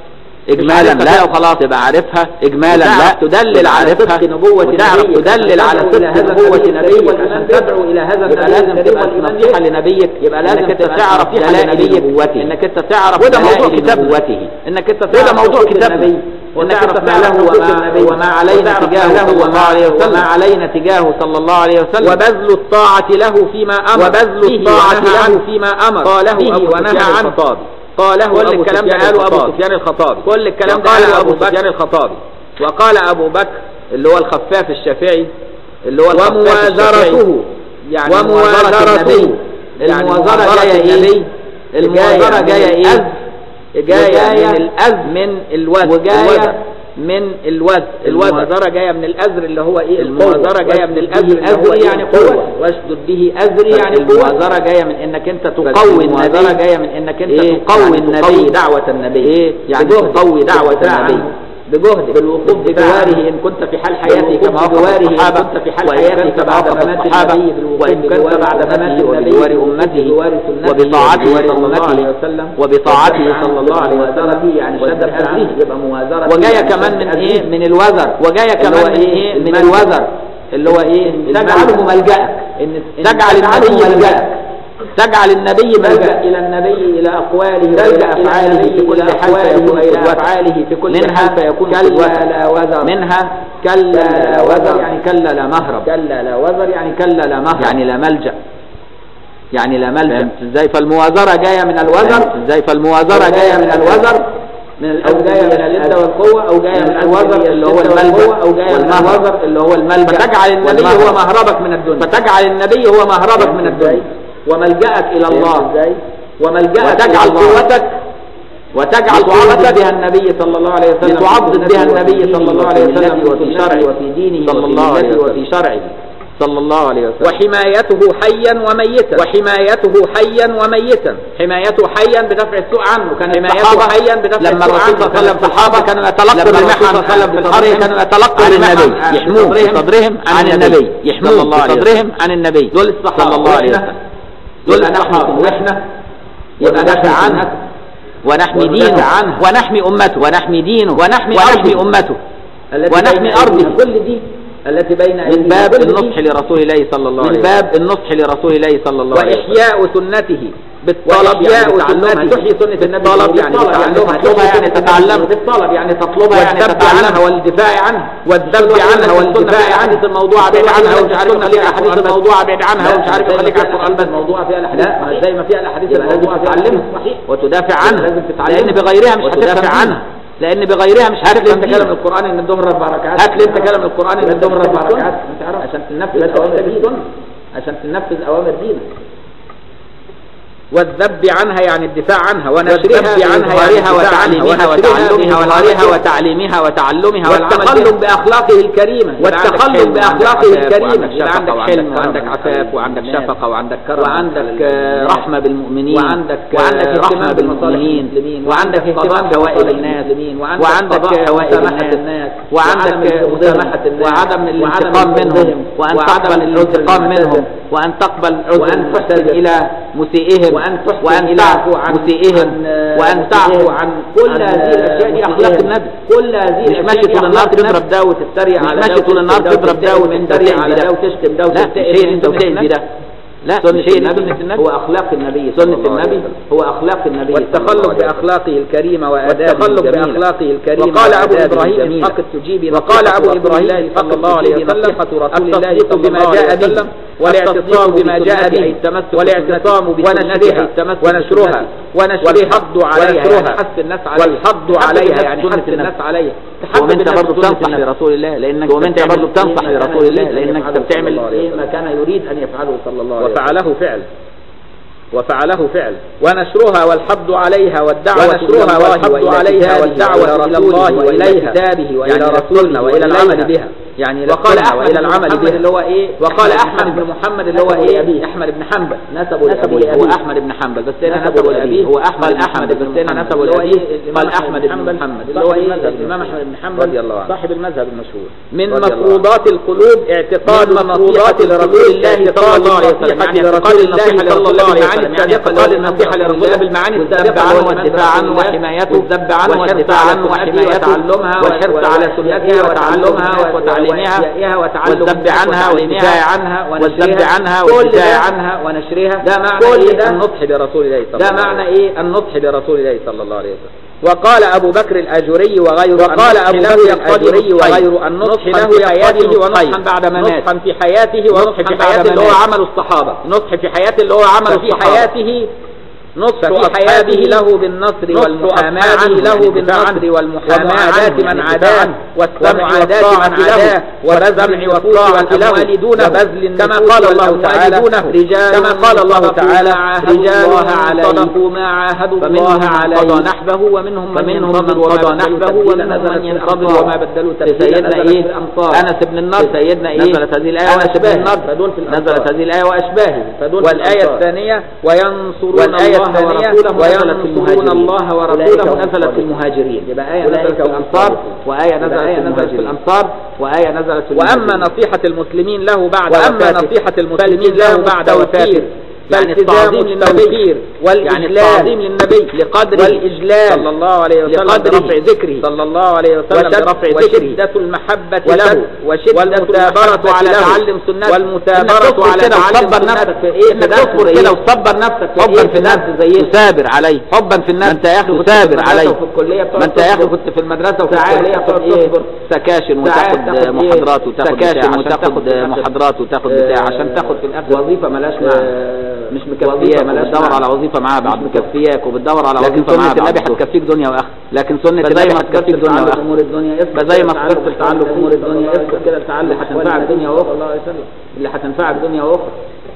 اجمالا لا وخلاص تبقى عارفها اجمالا لا تدلل على صدق نبوة وتعرف تدلل على صدق نبوة نبيك عشان تدعو الى هذا يبقى لازم تبقى نصيحة لنبيك يبقى لازم انك انت تعرف دلائل نبوته انك انت تعرف وده موضوع كتاب نبوته انك انت وده موضوع كتاب انك انت ما له وما, وما علينا تجاهه صلى الله عليه وسلم وما علينا تجاهه صلى الله عليه وسلم وبذل الطاعة له فيما امر وبذل الطاعة له فيما امر قاله ونهى عنه قاله كل الكلام ده قاله ابو سفيان الخطابي كل الكلام ده قاله ابو سفيان الخطابي وقال ابو بكر اللي هو الخفاف الشافعي اللي هو وموازرته يعني وموازرته الموازرة جاية ايه الموازرة جاية ايه جاية من الأذ من الوزن وجاية من الوزن الموازرة جاية من الأزر اللي هو ايه الموازرة جاية من الأزر أزر يعني قوة واشدد به أزري يعني قوة الموازرة جاية من انك انت تقوي الموازرة جاية من انك انت تقوي النبي دعوة النبي ايه يعني تقوي دعوة النبي بجهد بالوقوف بجواره ان كنت في حال حياتك كما بجواره ان كنت في حال حياتك بعد ممات النبي وان كنت بعد ممات النبي بجوار امته وبطاعته صلى الله عليه وسلم وبطاعته صلى الله عليه وسلم يعني شد هذه يبقى موازرة وجايه كمان من ايه من الوزر وجايه كمان من ايه من الوزر اللي هو ايه تجعله ملجأك ان تجعل النبي ملجأك تجعل النبي ملجأ إلى النبي إلى أقواله تلجأ أفعاله في كل حال فيكون إلى أفعاله في كل منها فيكون كلا لا وزر منها كلا لا وزر يعني كلا لا مهرب كلا لا وزر يعني كلا لا مهرب يعني لا ملجأ يعني لا ملجأ ازاي فالموازرة جاية من الوزر ازاي فالموازرة جاية من الوزر من او جايه من العده والقوه او جايه من الوزر اللي هو الملجا او جايه من الوزر اللي هو الملجا فتجعل النبي هو مهربك من الدنيا فتجعل النبي هو مهربك من الدنيا وملجأك إلى الله وملجأك تجعل قوتك وتجعل تعظم بها النبي صلى الله عليه وسلم تعظم بها النبي صلى الله عليه وسلم وفي شرعه وفي دينه صلى الله عليه وسلم وفي شرعه صلى الله عليه وسلم وحمايته حيا وميتا وحمايته حيا وميتا حمايته حيا بدفع السوء عنه كان حمايته حيا بدفع لما السوء الرسول صلى الله عليه وسلم الصحابه كانوا يتلقوا الرماح عن خلف في الحرب كانوا يتلقوا للنبي يحموه في صدرهم عن النبي يحموه في صدرهم عن النبي دول الصحابه صلى الله عليه وسلم دول الصحابه واحنا يبقى ندافع عنه ونحمي دينه عنه ونحمي امته ونحمي دينه ونحمي ونحمي امته ونحمي ارضه كل دي التي بين من باب النصح لرسول الله صلى الله عليه وسلم من باب النصح لرسول الله صلى الله عليه وسلم وإحياء سنته بالطلب يعني تعلمها تحيي سنة النبي طلب يعني تعلمها تطلبها يعني تتعلمها بالطلب يعني تطلبها يعني تتعلمها والدفاع عنها والذب عنها والدفاع عنها الموضوع بعيد عنها ومش عارف خليك احاديث الموضوع بعيد عنها ومش عارف خليك القرآن بس الموضوع فيها الاحاديث لا زي ما فيها الاحاديث لازم تتعلمها وتدافع عنها لان بغيرها مش هتدافع عنها لان بغيرها مش هات لي انت كلام القران ان الظهر اربع ركعات هات لي انت كلام القران ان الظهر اربع ركعات عشان تنفذ اوامر دينك عشان تنفذ اوامر دينك والذب عنها يعني الدفاع عنها ونشرها عنها يعني وتعليمها وتعلمها ونشرها وتعليمها وتعلمها والتخلق باخلاقه الكريمه والتخلق باخلاقه الكريمه يبقى عندك حلم وعندك عفاف وعندك شفقه وعندك كرم وعندك رحمه بالمؤمنين وعندك وعندك رحمه بالمؤمنين وعندك اهتمام بهوائل الناس وعندك هوائل الناس وعندك مسامحه الناس وعدم الانتقام منهم وان تقبل الانتقام منهم وان تقبل وان تحسن الى مسيئهم وأن تحسن وأن تعفو عن مسيئهم وأن تعفو عن كل هذه الأشياء دي أخلاق النبي كل هذه مش ماشي طول النهار تضرب ده وتتريق على ماشي طول النهار تضرب ده وتتريق على ده وتشتم ده لا شيء انت بتأذي ده لا سنة شيء النبي سنة النبي هو أخلاق النبي سنة النبي هو أخلاق النبي والتخلق بأخلاقه الكريمة وآدابه والتخلق الجميلة. بأخلاقه الكريمة وقال أبو وآدابه إبراهيم الجميلة. الحق التجيبي وقال أبو نصيحة إبراهيم رسول الله الحق صلى الله عليه التجيبي وسلم نصيحة رسول الله التصديق صلى بما الله عليه جاء به وسلم والاعتصام بما جاء به التمسك والاعتصام ونشرها بسنتها ونشرها ونشرها والحض عليها ونشرها يعني حث الناس عليها والحض عليها يعني سنة حث الناس عليها تحب انت برضه بتنصح لرسول الله لانك وانت برضه بتنصح لرسول الله لانك انت بتعمل ايه ما كان يريد ان يفعله صلى الله عليه وسلم وفعله فعل وفعله فعل ونشرها والحض عليها والدعوة ونشرها والحض عليها والدعوة إلى الله وإلى كتابه وإلى يعني رسوله وإلى العمل وإليها. بها يعني وقال للسنة أحمد وإلى بن العمل محمد بها اللي هو إيه وقال أحمد بن محمد اللي هو نسبه إيه لأبيه. أحمد بن حنبل نسبه نسبه لأبيه هو لأبيه. أحمد بن حنبل بس هنا نسبه نسبه لأبيه. لأبيه هو أحمد قال أحمد أحمد بن بن سنة حنبل نسبه اللي هو لأبيه إيه قال الإمام أحمد بن محمد محمد اللي هو إيه المذهب الإمام أحمد بن حنبل رضي الله عنه. صاحب المذهب المشهور من رضي الله مفروضات القلوب اعتقاد من مفروضات لرسول الله صلى الله عليه وسلم يعني اعتقاد النصيحة صلى الله عليه وسلم يعني اعتقاد النصيحة لرسول الله بالمعاني السابقة عنه والدفاع عنه وحمايته والذب عنه والدفاع عنه وحمايته وتعلمها والحرص على سنتها وتعلمها وتعليمها والذب عنها والدفاع عنها والذب عنها والدفاع عنها ونشرها ده معنى كل ايه ده النصح برسول الله صلى ده الله عليه معنى وسلم ايه النصح برسول الله صلى الله عليه وسلم وقال أبو بكر الأجري وغيره وقال النصح أبو له بكر يقتضي الأجري الخير. وغيره النصح نصحا له في حياته يقتضي ونصحا الخير. بعد مماته نصحا في حياته نصح ونصحا في بعد حياته اللي هو مماته. عمل الصحابة نصح في حياته اللي هو عمل ففي حياته نصح ففي حياته أصحابه له بالنصر نصح والمحاماة أصحابه له له بالنصر بالنصر والمحاماة ومعاداة من من عاداه عاداه والسمع ومعاداة والطاعة من عاداه له والسمع والطاعة له والأموال دونه وبذل كما النفوس قال الله والأموال تعالى دونه رجال كما قال الله صدقوا تعالى ما عاهدوا رجال الله عليه صدقوا ما عاهدوا فمنهم الله من عليه قضى نحبه ومنهم من فمنهم ينتظر من وما قضى بدلوا نحبه تبديلا ومنهم نزلت من في ينتظر الأمصار. وما بدلوا في تبديلا سيدنا نزلت ايه في الأمصار. انس بن النضر في سيدنا ايه نزلت هذه الايه أنس بن واشباهه النضر. فدول في الأمصار. نزلت هذه الايه واشباهه فدول في والايه الأمصار. الثانيه وينصرون والآية الله الثانية ورسوله نزلت في وينصرون المهاجرين. الله أولئك ورسوله هم نزلت في الصادقون. المهاجرين يبقى آية أولئك نزلت في هم الأنصار الصادقون. وآية يبقى نزلت آية في نزلت في الأنصار وآية نزلت في وأما المهاجرين. نصيحة المسلمين له بعد وأما وفاته نصيحة المسلمين فالتزام له بعد التوفير. وفاته يعني فالتزام التعظيم التوفير للنبي يعني التعظيم للنبي لقدره والإجلال صلى الله عليه وسلم لقدره برفع ذكره صلى الله عليه وسلم وشد- برفع ذكره وشدة المحبة وشد- له وشدة والمثابرة المحبة على له. تعلم سنته والمثابرة إنك تصبر على كده تعلم وتصبر سنته. نفسك في ايه إنك في درس تصبر زي كده إيه؟ وتصبر نفسك في حبا إيه؟ في النفس زي ايه تثابر عليه حبا في النفس انت يا اخي كنت ثابر في المدرسة عليه. وفي الكليه بتقعد ما انت يا اخي تصبر. كنت في المدرسه وفي ساعات الكليه تاخد بتقعد ايه تصبر سكاشن ساعات وتاخد تاخد إيه؟ محاضرات وتاخد سكاشن بتاع عشان عشان تاخد تاخد في الآخر. محاضرات وتاخد آه، بتاع عشان تاخد في الاخر وظيفه ملاش معنى مش وظيفة مكفياك ملاش بتدور معنى. على وظيفه معاها بعد مش مكفياك وبتدور على لكن وظيفه معاها سنة بعد النبي هتكفيك دنيا واخره لكن سنه فزي النبي ما هتكفيك تكفيك دنيا تعلق واخره امور الدنيا اصبر فزي ما كده خسرت تعلق تعلق امور الدنيا اصبر اصبر كده تعلق اللي هتنفعك دنيا صلى الله واخره عليه وسلم اللي هتنفعك دنيا واخره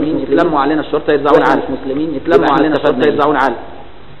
مسلمين يتلموا علينا الشرطه يرزعون على مسلمين يتلموا علينا الشرطه يرزعون على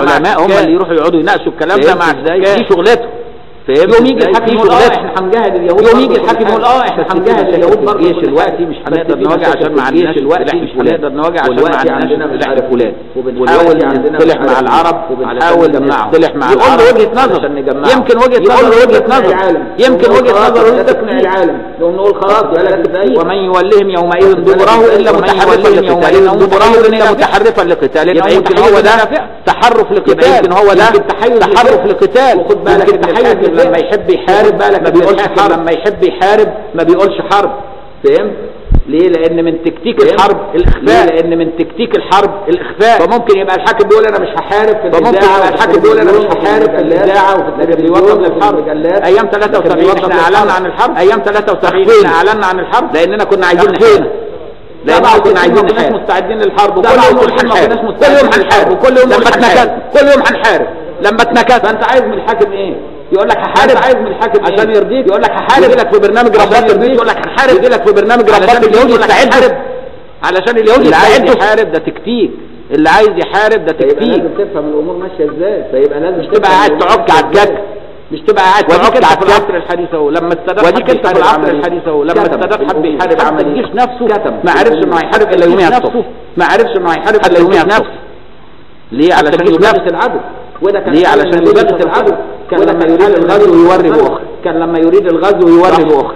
العلماء هم اللي يروحوا يقعدوا يناقشوا الكلام ده مع فهمت إزاي؟ دي شغلتهم فهمت يوم يجي إزاي؟ الحاكم في يقول اه شغلات. احنا هنجاهد اليهود يوم برضه يجي كل الحاكم حاجة. يقول اه احنا بس في هنجاهد مشاكل اليهود في برضه الجيش كل الوقتي حاجة. مش هنقدر في نواجه مشاكل عشان في ما الجيش عندناش الوقتي سلاح مش فلان. هنقدر نواجه عشان ما والوقتي عندناش عندنا سلاح سلاح فلان وبنحاول وبنحاول عندنا نصطلح مش مع عارف العرب إيه. ونحاول نجمعهم. نصطلح مع يقول له العرب وجهة نظر عشان نجمعهم. يمكن وجهة يقول نظر له وجهة تقنع نظر العالم. يمكن يقول وجهة خلاص نظر ده وجهة تقنع نظر العالم. يقوم نقول خلاص بالك بالك إزاي؟ ازاي ومن يولهم يومئذ دبره الا متحرفا لقتال او دبره الا متحرفا لقتال يبقى يمكن هو ده تحرف لقتال يمكن هو ده تحرف لقتال وخد بالك يمكن إن تحيز الحاكم لما يحب يحارب بالك ما إن بيقولش الحاكم حرب لما يحب يحارب ما بيقولش حرب فهمت ليه لان من تكتيك فهمت؟ الحرب الاخفاء لان من تكتيك الحرب الاخفاء فممكن يبقى الحاكم بيقول انا مش هحارب في فممكن الاذاعه يبقى الحاكم بيقول أنا مش هحارب في الإذاعة وفي لكن التلفزيون بيوقف وفي للحرب المجلات. ايام لكن 73 بيوقف احنا للحرب. اعلنا عن الحرب ايام 73 احنا اعلنا عن الحرب لاننا كنا عايزين نحارب لاننا كنا عايزين نحارب مستعدين للحرب وكل يوم هنحارب كل يوم هنحارب وكل يوم لما اتنكست كل يوم هنحارب لما اتنكست فانت عايز من الحاكم ايه يقول لك هحارب أنت عايز من الحاكم عشان إيه؟ يرضيك يقول لك هحارب يجي لك في برنامج عشان رباط البيت يرضيك. يقول لك هنحارب يجي لك في برنامج علشان رباط البيت اليهود يقول لك يستعدوا. هنحارب علشان اليهود اللي عايز يستعدوا يحارب ده تكتيك اللي عايز يحارب ده فيبقى تكتيك لازم تفهم الامور ماشيه ازاي فيبقى لازم مش تبقى قاعد تعك على الجك مش تبقى قاعد وديك تعك انت على في الجك العصر الحديث اهو لما السادات وديك حب انت في يحارب العصر عمل الحديث اهو لما كتم. السادات حب يحارب حتى عمل الجيش نفسه كتم. ما عرفش انه هيحارب الا يوم الجيش نفسه نفسه. ما عرفش انه هيحارب الا يوم الجيش نفسه ليه علشان الجيش يلبس لابس العدو وده كان ليه حال علشان النبي يلبس صلى الله عليه العدو وسلم. كان وده لما كان يريد حال الغزو النبي يوري صلى الله عليه باخر كان لما يريد الغزو يوري صح. باخر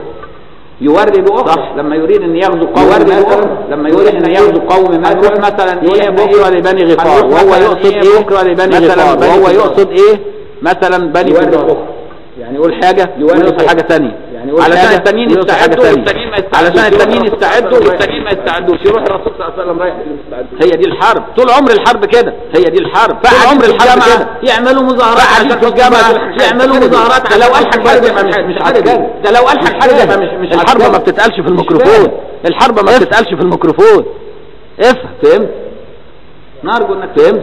يوري باخر صح. لما يريد ان يغزو قوم يوري مثلا بأخرى. لما يريد ان يغزو قوم ما هنروح يروح مثلا يقول ايه إحنا بكره إيه؟ لبني غفار هنروح وهو مثلاً يقصد إيه ايه بكرة لبني مثلا غفار وهو بني يقصد ايه مثلا بني يوري غفار بأخرى. يعني يقول حاجه يوري ويقصد بأخرى. حاجه ثانيه يعني يقول علشان حاجة التانيين ويقصد حاجة يستعدوا تانية. والتانيين ما يستعدوش علشان التانيين يستعدوا والتانيين ما يستعدوش يروح الرسول صلى الله عليه وسلم رايح هي دي الحرب طول عمر الحرب كده هي دي الحرب طول عمر الحرب كده يعملوا مظاهرات عشان في الجامعه يعملوا مظاهرات ده لو قال هنحارب يبقى مش مش عسكري ده لو قال هنحارب يبقى مش مش الحرب ما بتتقالش في الميكروفون الحرب ما بتتقالش في الميكروفون افهم فهمت نرجو انك فهمت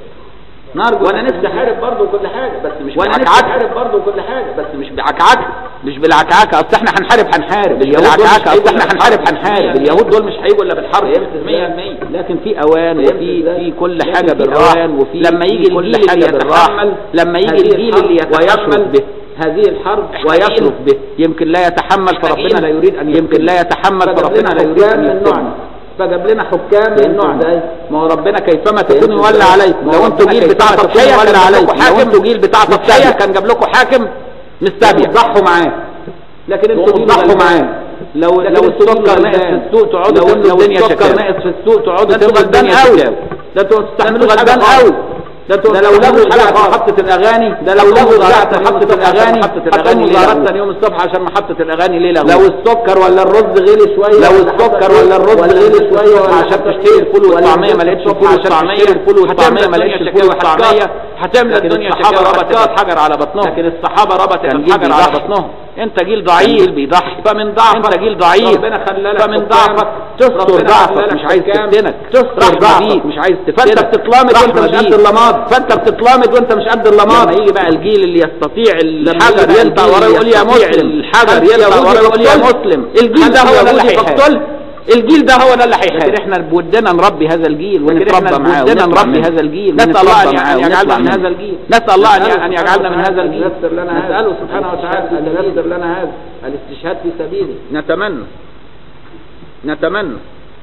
نرجو وانا نفسي احارب برضه وكل حاجه بس مش وانا نفسي احارب برضه وكل حاجه بس مش بعكعكه مش بالعكعكه اصل احنا هنحارب هنحارب اليهود بالعكعكه اصل احنا هنحارب هنحارب اليهود دول مش هيجوا الا بالحرب 100% لكن في اوان وفي في كل حاجه بالراحه وفي لما يجي كل حاجه بالراحه لما يجي الجيل اللي يتحمل به هذه الحرب ويصرف به يمكن لا يتحمل فربنا لا يريد ان يمكن لا يتحمل فربنا لا يريد ان يفتن فجاب لنا حكام من النوع ده ما هو ربنا كيفما تكونوا يولى عليكم لو انتوا جيل بتاع تضحيه يولى عليكم لو انتوا جيل بتاع تضحيه كان جاب لكم حاكم مستبيع ضحوا معاه لكن انتوا ضحوا معاه لو لو السكر ناقص في السوق تقعدوا تملوا الدنيا السكر ناقص في السوق تقعدوا تملوا الدنيا قوي ده انتوا تستحملوا غلبان قوي ده انتوا ده لو لغوا ساعة محطة الأغاني ده لو لغوا ساعة محطة الأغاني حطوا مظاهرات ثاني يوم الصبح عشان محطة الأغاني ليه لغوا لو السكر ولا الرز غلي شوية لو السكر ولا الرز غلي شوية عشان تشتري الفول والطعمية ما لقيتش الفول والطعمية الفول والطعمية ما لقيتش الفول والطعمية هتملى الدنيا الصحابة ربطت الحجر على بطنهم لكن الصحابة ربطت الحجر على بطنهم انت جيل ضعيف بيضحي فمن ضعفك انت جيل ضعيف ربنا خلى فمن ضعفك تستر ضعفك مش عايز تفتنك تستر ضعفك مش عايز تفتنك فانت بتتلامد وانت مش قد اللماض فانت بتتلامد وانت مش قد اللماض لما يجي بقى الجيل اللي يستطيع الحجر ينطق وراه يقول يا مسلم الحجر ينطق وراه يقول يا مسلم الجيل ده هو اللي هيقتل الجيل ده هو ده اللي هيحارب لكن احنا بودنا نربي هذا الجيل ونتربى معاه بودنا نربي هذا الجيل نسال الله ان يجعلنا من هذا الجيل نسال الله ان يجعلنا من هذا الجيل نساله سبحانه وتعالى ان ييسر لنا هذا الاستشهاد في سبيله نتمنى نتمنى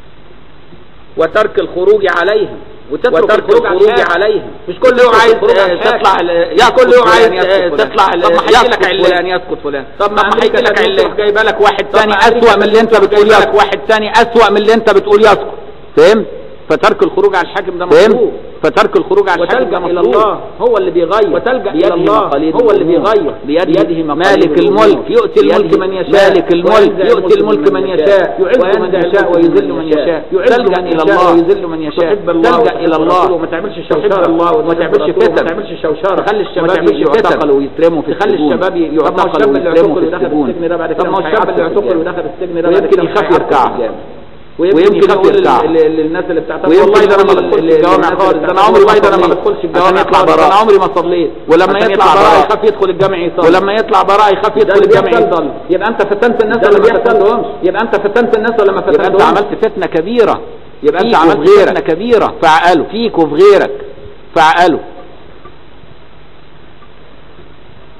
وترك الخروج عليهم وتترك الخروج عليهم مش كل يوم عايز تطلع يا كل يوم عايز تطلع طب ما هيجي لك علان يسكت فلان طب ما هيجي لك علان جايبه لك واحد ثاني اسوأ من اللي انت بتقول لك واحد ثاني اسوأ من اللي انت بتقول يسكت فهمت فترك الخروج على الحاكم ده مطلوب فترك الخروج على الحاكم ده الى الله هو اللي بيغير وتلجا الى الله هو اللي بيغير بيده مالك الملك يؤتي الملك من يشاء مالك الملك يؤتي الملك من يشاء يعز من يشاء ويذل من يشاء تلجا الى الله ويذل من يشاء تلجا الى الله وما تعملش شوشره الله وما تعملش فتن ما تعملش شوشره تخلي الشباب يعتقلوا ويترموا في طب ما الشباب يعتقلوا ويترموا في السجون طب ما الشاب اللي يعتقل ودخل السجن ده ويمكن يخاف يركعها ويمكن يقول للناس اللي بتعتقد والله ده انا ما بدخلش الجوامع خالص ده انا عمري والله ده انا ما بدخلش الجوامع خالص انا عمري ما صليت ولما يطلع براء يخاف يدخل الجامع يصلي ولما يطلع براء يخاف يدخل الجامع يصلي يبقى انت فتنت الناس ولا ما فتنتهمش يبقى انت فتنت الناس ولا ما فتنتهمش يبقى انت عملت فتنه كبيره يبقى انت عملت فتنه كبيره فعقلوا فيك وفي غيرك فعقلوا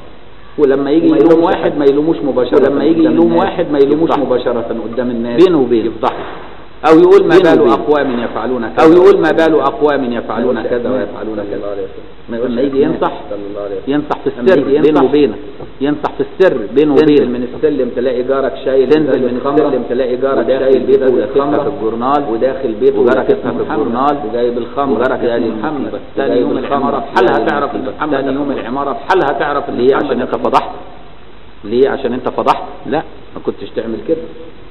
ولما يجي يلوم واحد ما يلوموش مباشرة ولما يجي يلوم واحد ما يلوموش مباشرة قدام الناس بينه وبينه يفضحه أو يقول ما بال أقوام يفعلون كذا أو يقول ما بال أقوام يفعلون كذا ويفعلون كذا ما يقول ما يجي ينصح ينصح في السر بينه وبينه ينصح في السر بينه وبينه من السلم تلاقي جارك شايل تنزل من السلم تلاقي جارك شايل بيته وداخلها في الجورنال وداخل بيته وجارك اسمه في الجورنال وجايب الخمر وجارك اسمه محمد ثاني يوم العمارة بحالها تعرف ان محمد ثاني يوم العمارة بحالها تعرف ليه عشان انت فضحت ليه عشان انت فضحت لا ما كنتش تعمل كده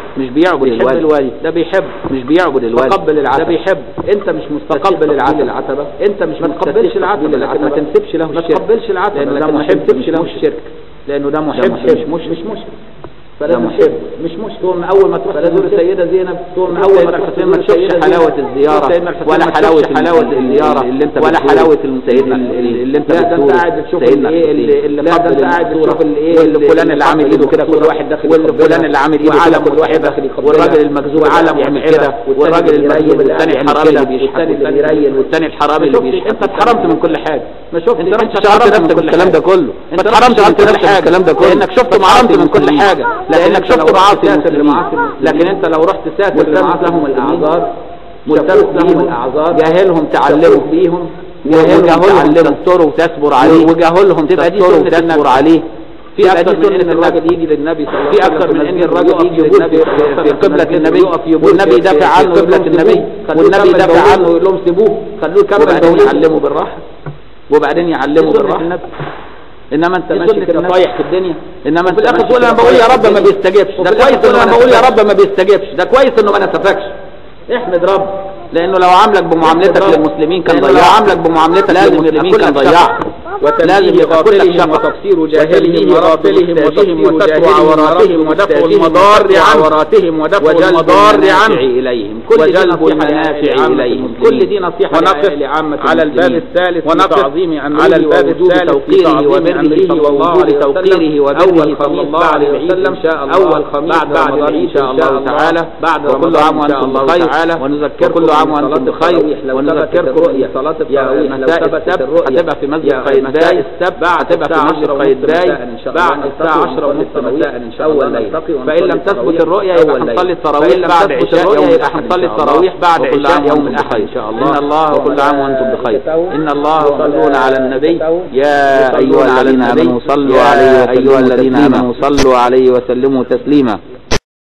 مش بيعبد بيحب الوالي الوالي. ده بيحب مش بيعبد الوالي تقبل العتبة. ده بيحب انت مش مستقبل العتبة. العتبة انت مش ما مستتب تقبلش العتبة، تقبيل لكن ما تنسبش له ما الشرك. تقبلش العتبة لأنه لأنه ده ده محب محب مش مش له مشرك. الشرك لأنه ده محب محب مش مش مش مشرك فلا محب مش مش تقوم اول ما تروح تزور السيده زينب تقوم اول ما تروح الحسين ما تشوفش السيدة حلاوة زينب، الزيارة سيدنا الحسين ولا ما حلاوة تشوفش حلاوة الزيارة اللي انت ولا بتزوره. حلاوة سيدنا سيدنا اللي انت لا ده انت بتزوره. قاعد بتشوف سيدنا الايه اللي اللي لا ده قبل انت قاعد المقصورة. بتشوف الايه واللي اللي فلان اللي عامل ايده كده كل واحد داخل واللي يقبلها. فلان اللي عامل ايده كده وعلم كل واحد متعبة. داخل يقبلها. والراجل المجذوب وعلم يعمل متعبة. كده والراجل المجذوب والتاني يعمل الحرامي كده اللي بيشحت والتاني اللي بيريل والتاني الحرامي اللي ما شفتش- بيشحت انت اتحرمت من كل حاجه ما شفتش انت رحت انت شغلت اتحرمت نفسك من كل بالكلام حاجة. ده كله انت انت اتحرمت اتحرمت من كل نفسك حاجه بالكلام ده كله لانك شفت اتحرمت معاصي من كل حاجة لانك شفت معاصي ساتر لمعاصي لكن انت لو رحت ساتر لمعاصي لهم الاعذار ملتمس لهم الاعذار جاهلهم تعلموا فيهم وجاهلهم تستر وتصبر عليه وجاهلهم تبقى دي تستر سنة وتصبر النبي. عليه في يبقى اكثر دي من سنة ان الراجل يجي للنبي صلى الله في عليه وسلم أكثر من إن المسجد الراجل ويقف يجي يبوس للنبي في في قبلة المسجد النبي ويقف يبوس والنبي في- يدافع في عنه قبلة يقول لهم النبي سيبوه. والنبي خلوه يدافع يكمل عنه دولته. ويقول لهم سيبوه خلوه يكمل وبعدين دولته. يعلموا بالراحة وبعدين يعلموا دي سنة بالراحة النبي. انما انت دي ماشي سنة كده النبي. طايح في الدنيا انما وفي انت الآخر ماشي تقول أنا كده بقول يا طايح رب في ما الدنيا. بيستجبش. وفي ده الآخر كويس تقول إنه انا ما بقول يا نسفكش. رب ما بيستجبش ده كويس انه ما نسفكش احمد رب لانه لو عاملك بمعاملتك احمد رب. للمسلمين كان لأنه لو ضيعك عاملك بمعاملتك لازم للمسلمين يبقى كان كلك ضيعك. شقة. لازم وتنبيه يبقى كلك غافلهم شقة. وتبصير وتنبيه جاهلهم ورد غافلهم محتاجهم وتبصير وستر جاهلهم عوراتهم ورد ودفع محتاجهم المضار وستر عنه عوراتهم ودفع وجلب المضار المنافع عنه إليهم كل دي وجلب نصيحة المنافع لعامة إليهم المسلمين. كل دي نصيحة ونقف لعامة على الباب المسلمين. الثالث في ونقف تعظيم أمره على الباب ووجوب الثالث في توقيره تعظيم وبره أمره صلى الله ووجوب عليه توقيره وسلم. وبره أول صلى خميس الله بعد عليه العيد وسلم إن شاء الله. أول خميس بعد بعد رمضان العيد إن شاء إن شاء الله الله. تعالى بعد وكل رمضان عام إن شاء وأنتم الله بخير تعالى. ونذكركم وكل عام بصلاة وأنتم التراويح بخير لو ونذكركم ثبتت الرؤية. بصلاة يا التراويح لو مساء ثبتت السبت الرؤية. هتبقى في مسجد يا قايتباي مساء السبت بعد هتبقى في الساعة مسجد 10 قايتباي مساء إن شاء الله بعد الساعة 10 ونص مساء إن شاء الله نلتقي فإن لم تثبت الرؤيا يبقى هنصلي التراويح بعد عشاء يوم يبقى هنصلي التراويح بعد عشاء يوم الأحد إن شاء الله إن الله وكل عام وأنتم بخير إن الله يصلون على النبي يا أيها الذين آمنوا صلوا عليه أيها الذين آمنوا صلوا عليه وسلموا تسليما